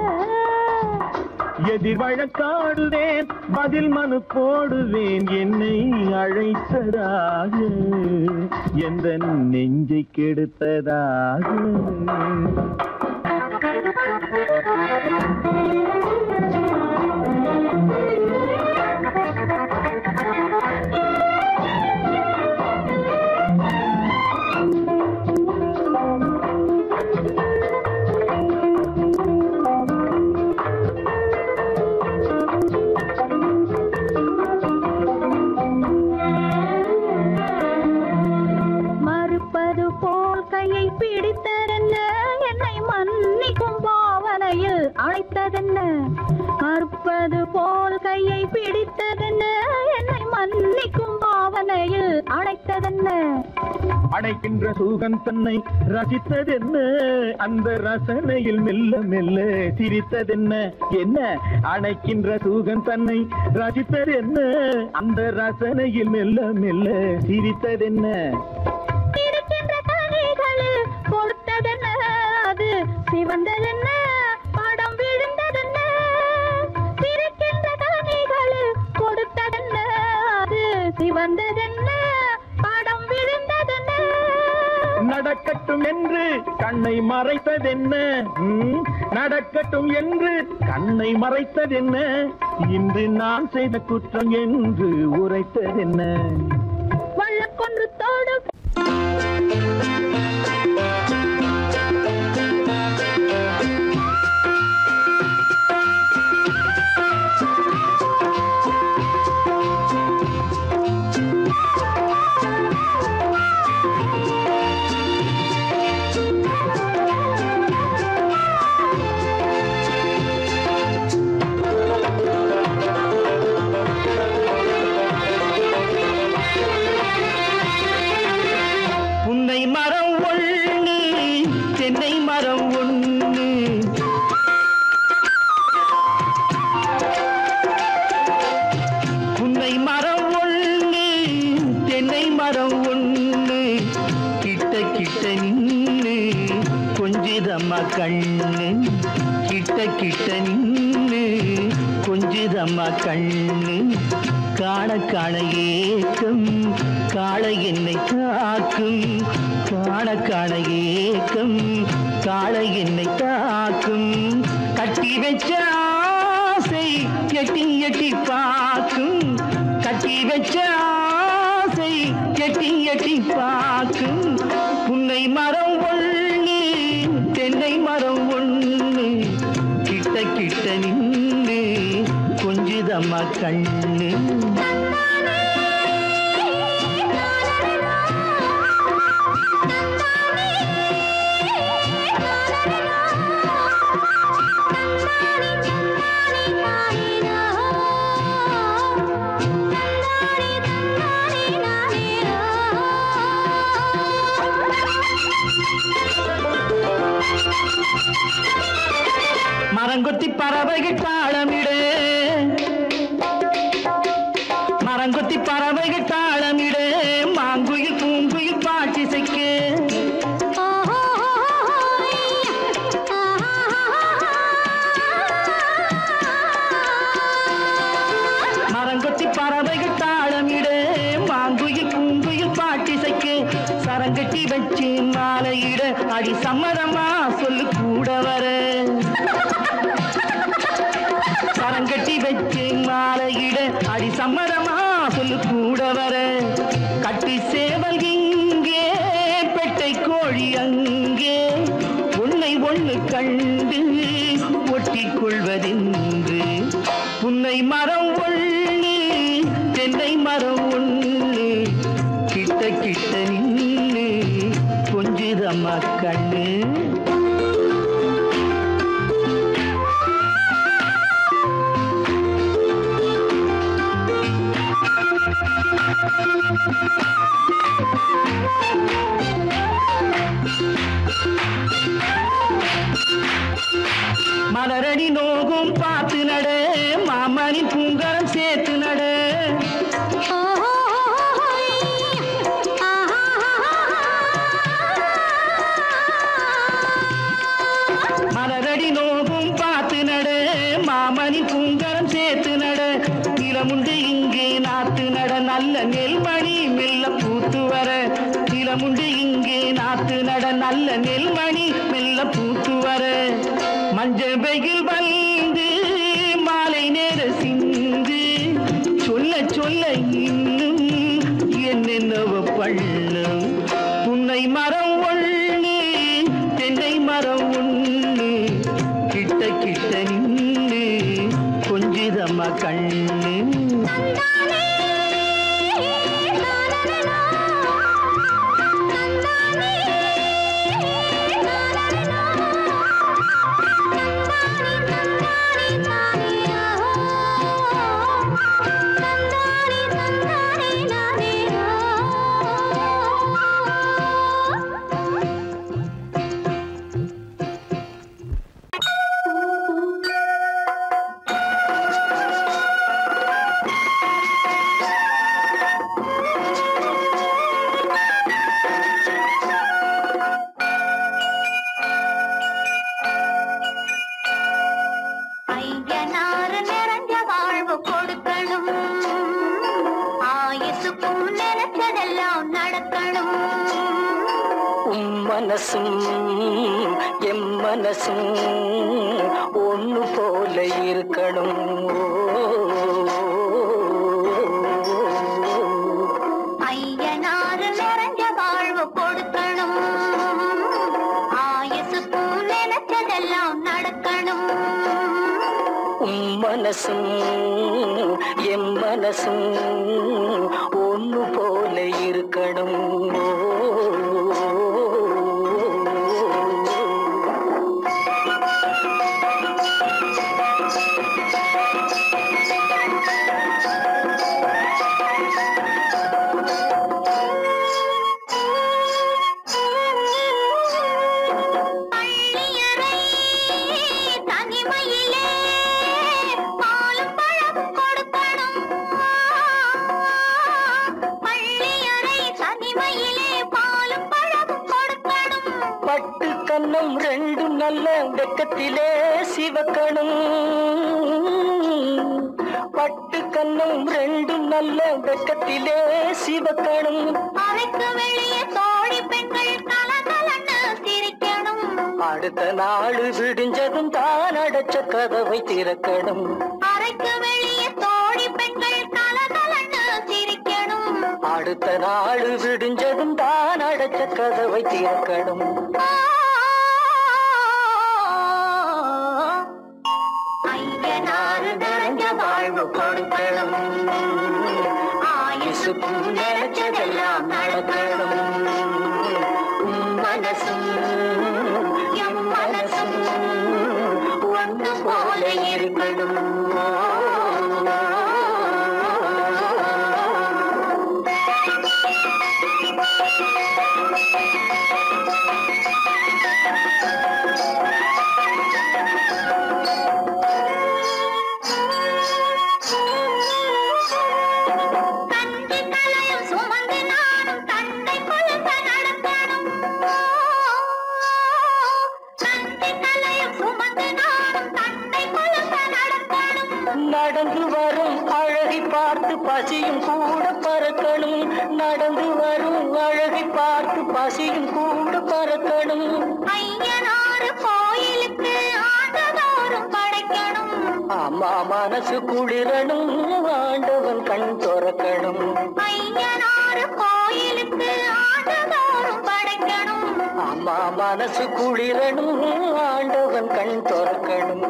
எதிர் வழக்காடுவேன் பதில் மனு போடுவேன் என்னை அழைத்ததாக எந்த நெஞ்சை கெடுத்ததாக மறுப்பது போல் கையை பிடித்ததென்ன என்னை மன்னிக்கும் பாவனையில் அழைத்ததென்ன மறுப்பது போல் கையை பிடித்ததென்ன என்னை மன்னிக்கும் பாவனையில் அழைத்ததென்ன அணைக்கின்ற சூகன் தன்னை ரசித்ததென்ன அந்த ரசனையில் மெல்ல மெல்ல சிரித்ததென்ன என்ன அணைக்கின்ற சூகன் தன்னை ரசித்ததென்ன அந்த ரசனையில் மெல்ல மெல்ல சிரித்ததென்ன இருக்கின்ற கனிகளில் கொடுத்ததென்ன அது சிவந்ததென்ன படம் விழுந்ததென்ன இருக்கின்ற கனிகளில் கொடுத்ததென்ன அது சிவந்ததென்ன படம் விழுந்ததென்ன நடக்கட்டும் என்று கண்ணை மறைத்ததென்ன ம், நடக்கட்டும் என்று கண்ணை மறைத்ததென்ன இன்று நான் செய்த குற்றம் என்று உரைத்ததென்ன வழக்கொன்று தோடு புன்னை மரம் ஒண்ணு தென்னை மரம் ஒண்ணு புன்னை மரம் ஒண்ணு தென்னை மரம் ஒண்ணு கிட்ட கிட்ட நின்னு கொஞ்சிதம்மா கண்ணு கிட்ட கிட்ட நின்னு கொஞ்சிதம்மா கண்ணு காண காண ஏக்கம் காளை என்னை தாக்கும் காண காண ஏக்கம் காளை என்னை தாக்கும் கட்டி வச்ச ஆசை எட்டி எட்டி பார்க்கும் கட்டி வச்ச ஆசை எட்டி எட்டி பார்க்கும் புன்னை மரம் ஒண்ணு தென்னை மரம் ஒண்ணு நின்று கொஞ்சுதம்மா கண்ணு மரங்கொத்தி பறவைகள் தாளமிடு மரங்கொத்தி பறவைகள் தாளமிடு மாங்குயில் பூங்குயில் பாட்டிசைக்கு மரங்கொத்தி பறவைகள் தாளமிடு மாங்குயில் பூங்குயில் பாட்டிசைக்கு சரங்கட்டி வச்சு மாலையிட அடி சம்மதமா சொல்லு கூட வர சரங்கட்டி வச்சு மாலையிட அடி சம்மதமா சொல்லு கூட வர கட்டி சேவல் இங்கே பெட்டை கோழி அங்கே உன்னை ஒண்ணு கண்டு ஒட்டிக் கொள்வதென்று புன்னை மரம் ஒண்ணு தென்னை மரம் ஒண்ணு கிட்ட கிட்ட நின்று கொஞ்சுதம்மா கண்ணு மலரடி நோகும் பார்த்து நட மாமணி பூங்கரம் சேர்த்து நட மலரடி நோகும் பார்த்து நட மாமணி பூங்கரம் சேர்த்து நட நிலமுண்டு இங்கே நாத்து நட நல்ல நெல்மணி மெல்ல பூத்து வர நிலமுண்டு இங்கே நாத்து நட நல்ல நெல்மணி மெல்ல பூத்து வர மஞ்சள் வெயில் வந்து மாலை நேர சிந்து சொல்ல சொல்ல இன்னும் என்னென்னவ பண்ணும் புன்னை மரம் ஒண்ணு தென்னை மரம் ஒண்ணு கிட்ட கிட்ட நின்று கொஞ்சிதம்மா கண்ணு ஐயனாறு நிறைஞ்ச வாழ்வு கொடுக்கணும் ஆயுசுக்கும் நினைச்சதெல்லாம் நடக்கணும் உம் மனசும் எம் மனசும் ஒண்ணு போல இருக்கணும் ஐயனாறு நிறைஞ்ச வாழ்வு கொடுக்கணும் ஆயுசுக்கும் நினைச்சதெல்லாம் நடக்கணும் உம் மனசும் எம் மனசும் ஒண்ணு போல இருக்கணும் பள்ளியறை தனிமையிலே பாலும் பழம் கொடுக்கணும் பள்ளியறை தனிமையிலே பாலும் பழம் கொடுக்கணும் பட்டு கன்னம் ரெண்டும் நல்ல வெக்கத்திலே சிவக்கணும் பட்டு கன்னம் ரெண்டும் நல்ல வெக்கத்திலே சிவக்கணும் அறைக்கு வெளியே தோழி பெண்கள் கலகலன்னு சிரிக்கணும் அடுத்த நாள் விடிஞ்சதும் தான் அடைச்ச கதவை திறக்கணும் அறைக்கு வெளியே தோழி பெண்கள் கலகலன்னு சிரிக்கணும் அடுத்த நாள் விடிஞ்சதும் தான் அடைச்ச கதவை திறக்கணும் ஐய கொடுக்கணும் ஆயுசுக்கும் நினைச்சதெல்லாம் நடக்கணும் உன் மனசும் என் மனசும் ஒன்று போல இருக்கணும் தந்தை தலையும் சுமந்து நானும் தந்தை குழந்த நடக்கணும் தந்தை தலையும் சுமந்து நானும் தந்தை குழந்த நடக்கணும் நடந்து வரும் அழகை பார்த்து பசியும் கூட பறக்கணும் நடந்து வரும் அழகை பார்த்து பசியும் கூட பறக்கணும் ஐயனாறு கோயிலுக்கு ஆண்டதோறும் படைக்கணும் அம்மா மனசு குளிரணும் ஆண்டவன் கண் துறக்கணும் ஐயனாறு கோயிலுக்கு ஆண்டதோறும் படைக்கணும் அம்மா மனசு குளிரணும் ஆண்டவன் கண் துறக்கணும்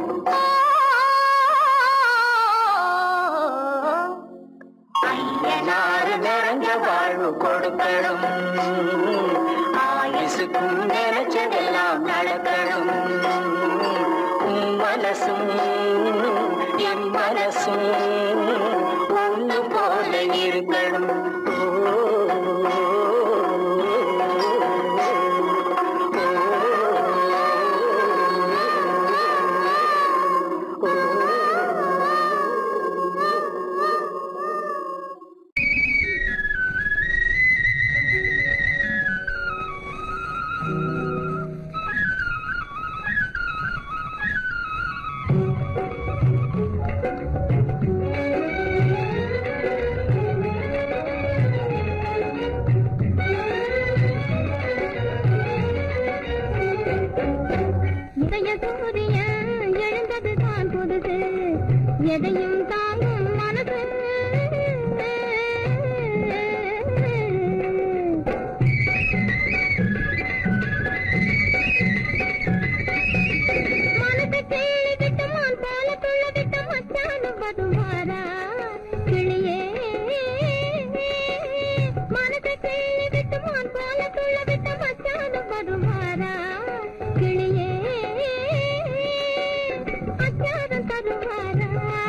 ஐயனாறு நிறைஞ்ச வாழ்வு கொடுக்கணும் ஆயுசுக்கும் நினைச்சதெல்லாம் நடக்கணும் உன் மனசும் என் மனசும் ஒன்று போல இருக்கணும் இதய சூரியன் எழுந்தது தான் புதுசு எதையும் தாங்கும் மனசு மனசு கேளி விட்டு மான் போல துள்ள விட்டு மச்சானு வருவாரா கிளியே மனசு கேளி விட்டு மான் போல துள்ள விட்டு மச்சானு வருவாரா கிளியே அச்சாரம் தருவாரா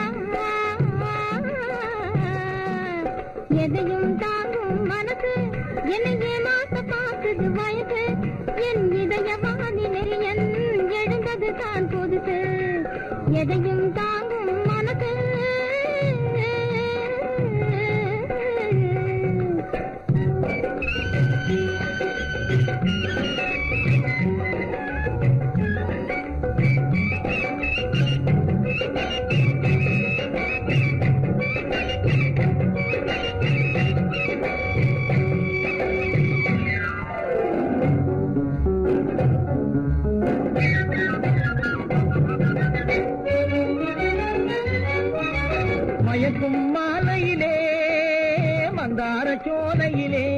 எதையும் தாங்கும் மனசு என்னை ஏமாத்த பார்க்குது வயசு என் இதய வானிலை என் எழுந்தது தான் புதுசு எதையும் தாங்கும் மனசு மயக்கும் மாலையிலே மந்தார சோலையிலே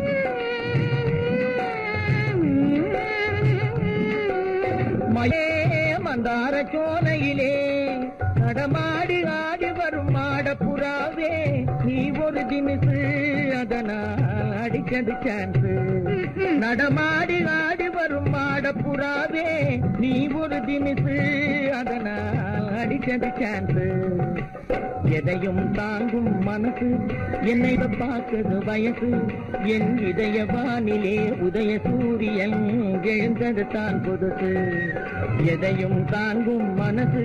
மயே மந்தார சோலையிலே நடமாடி ஆடி வரும் மாடப்புறாவே நீ ஒரு திமிசு அதனால் அடிக்கது சான்ஸ் நடமாடி ஆடி வரும் மாடப்புறாவே நீ ஒரு திமிசு அதனால் அடிக்கது சான்ஸ் எதையும் தாங்கும் மனசு என்னை பார்க்குது வயசு என் இதய வானிலே உதய சூரியன் எழுந்தது தான் புதுசு எதையும் தாங்கும் மனசு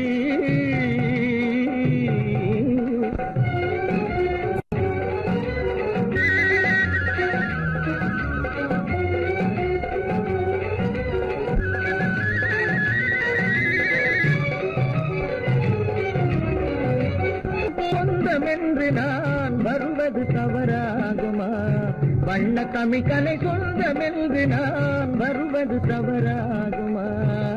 சொந்தமென்று நான் வருவது தவறாகுமா வண்ண தமிழ்கலை சொந்தமென்று நான் வருவது தவறாகுமா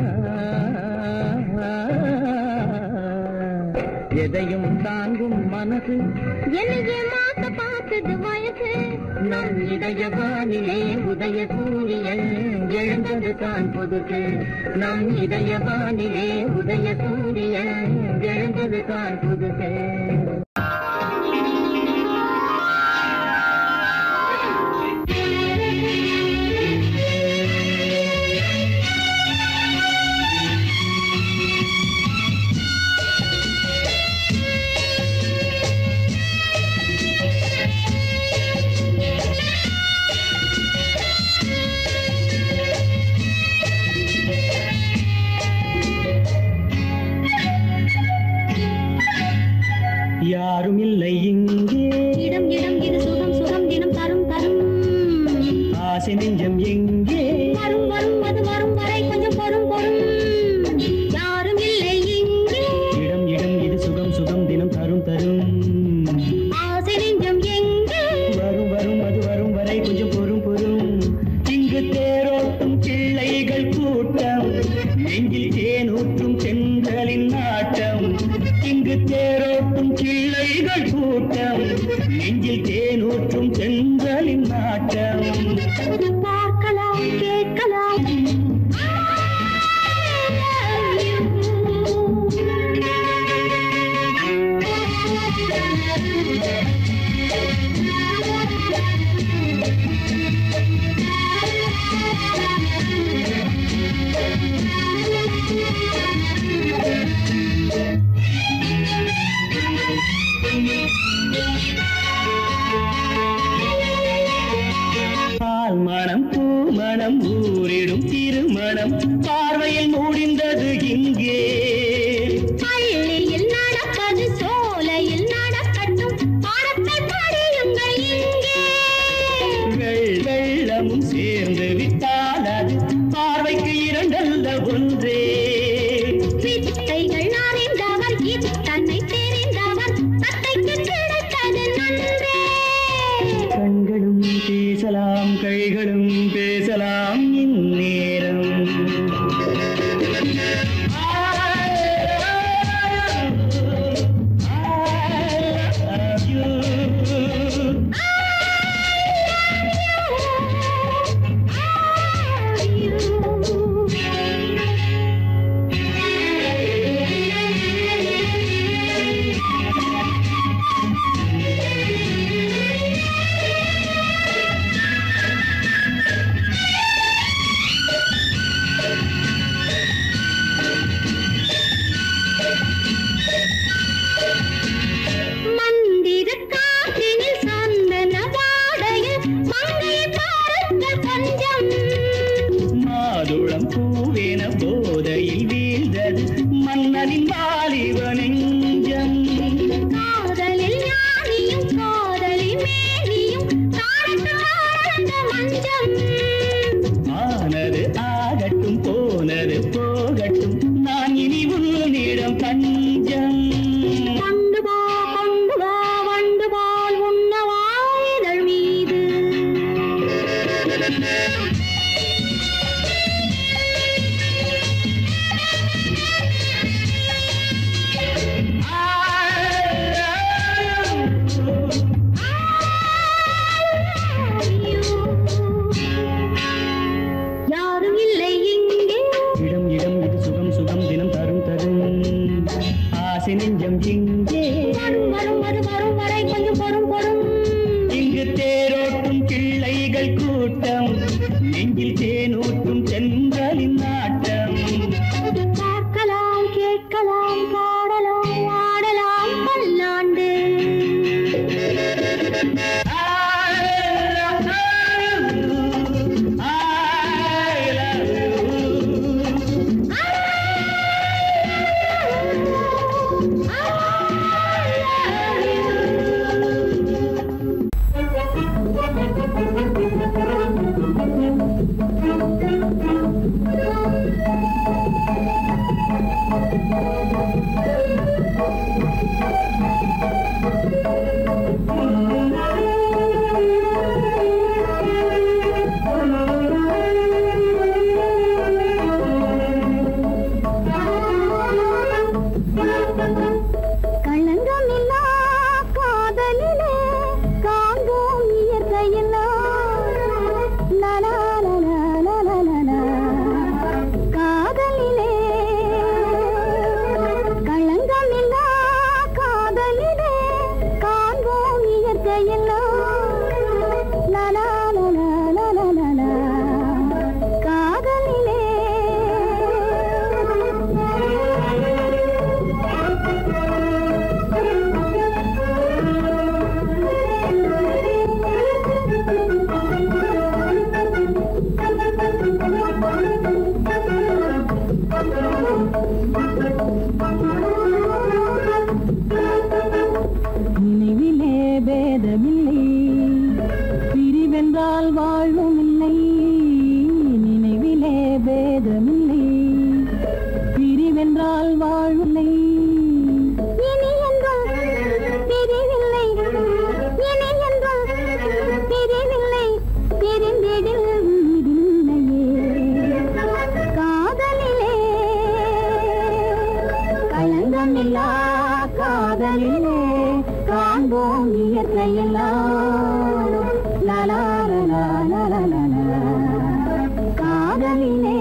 எதையும் தாங்கும் மனசு என்னையே மாத்த பார்த்தது வயசு நம் இதய வானிலே உதய சூரியன் எழுந்தது தான் புதுசு நம் இதய வானிலே உதய சூரியன் எழுந்தது தான் புதுசு யாரும் இல்லை இங்கே இடம் இடம் இது சுகம் சுகம் தினம் தரும் தரும் ஆசை நெஞ்சம் எங்கே வரும் வரும் அது வரும் வரை கொஞ்சம் பொறும் பொறும் யாரும் இல்லை இங்கே இடம் இடம் இது சுகம் சுகம் தினம் தரும் தரும் ஆசை நெஞ்சம் எங்கே வரும் வரும் அது வரும் வரை கொஞ்சம் பொறும் பொறும் இங்கு தேரோட்டும் பிள்ளைகள் கூட்டம் நெஞ்சில் தேனூற்றும் சென்றலின் நாட்டம் இங்கு தேரோட்டும் பிள்ளைகள் கூட்டம் நெஞ்சில் தேனூற்றும் சென்றலின் நாட்டம் பார்க்கலாம் கேட்கலாம் பால் மணம் பூ மணம் ஊரிடும் திருமணம் பார்வையில் முடிந்தது இங்கே பள்ளியில் நடப்பது சோலையில் நடக்கட்டும் பாடத்தை படியுங்கள் இங்கே வெள் வெள்ளமும் சேர்ந்து விட்டால் அது பார்வைக்கு இரண்டல்ல ஒன்றே வித்தைகள் அறிந்தவர் இத்தன்னை தெரிந்தவர் தத்தைக்கு கிடைத்தது நன்றே கண்களும் பேசலாம் கைகளும் பேசலாம் இந்நேரம் காதலிலே காண்போம் இயற்கையெல்லாம் லலா லலா லலா லலா காதலிலே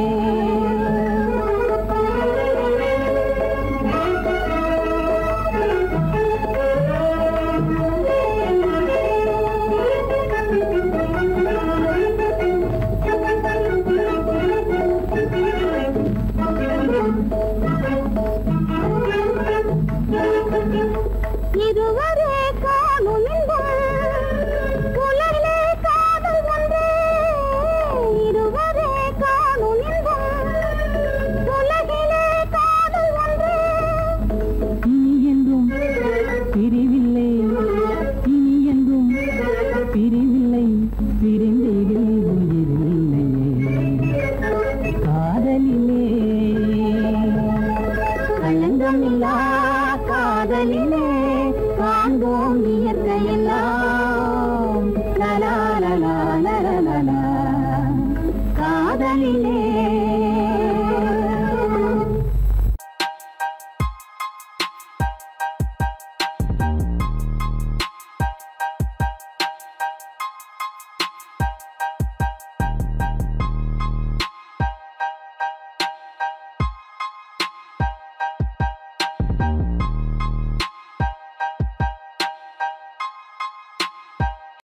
இதுவரை காணும் இன்பம் உலகிலே காதல் ஒன்றே இதுவரை காணும் இன்பம் உலகிலே காதல் ஒன்றே இனி என்றும் பிரிவில்லை இனி என்றும் பிரிவில்லை பிரிந்திடில் உயிரில்லையே காதலிலே களங்கமில்லா காதலிலே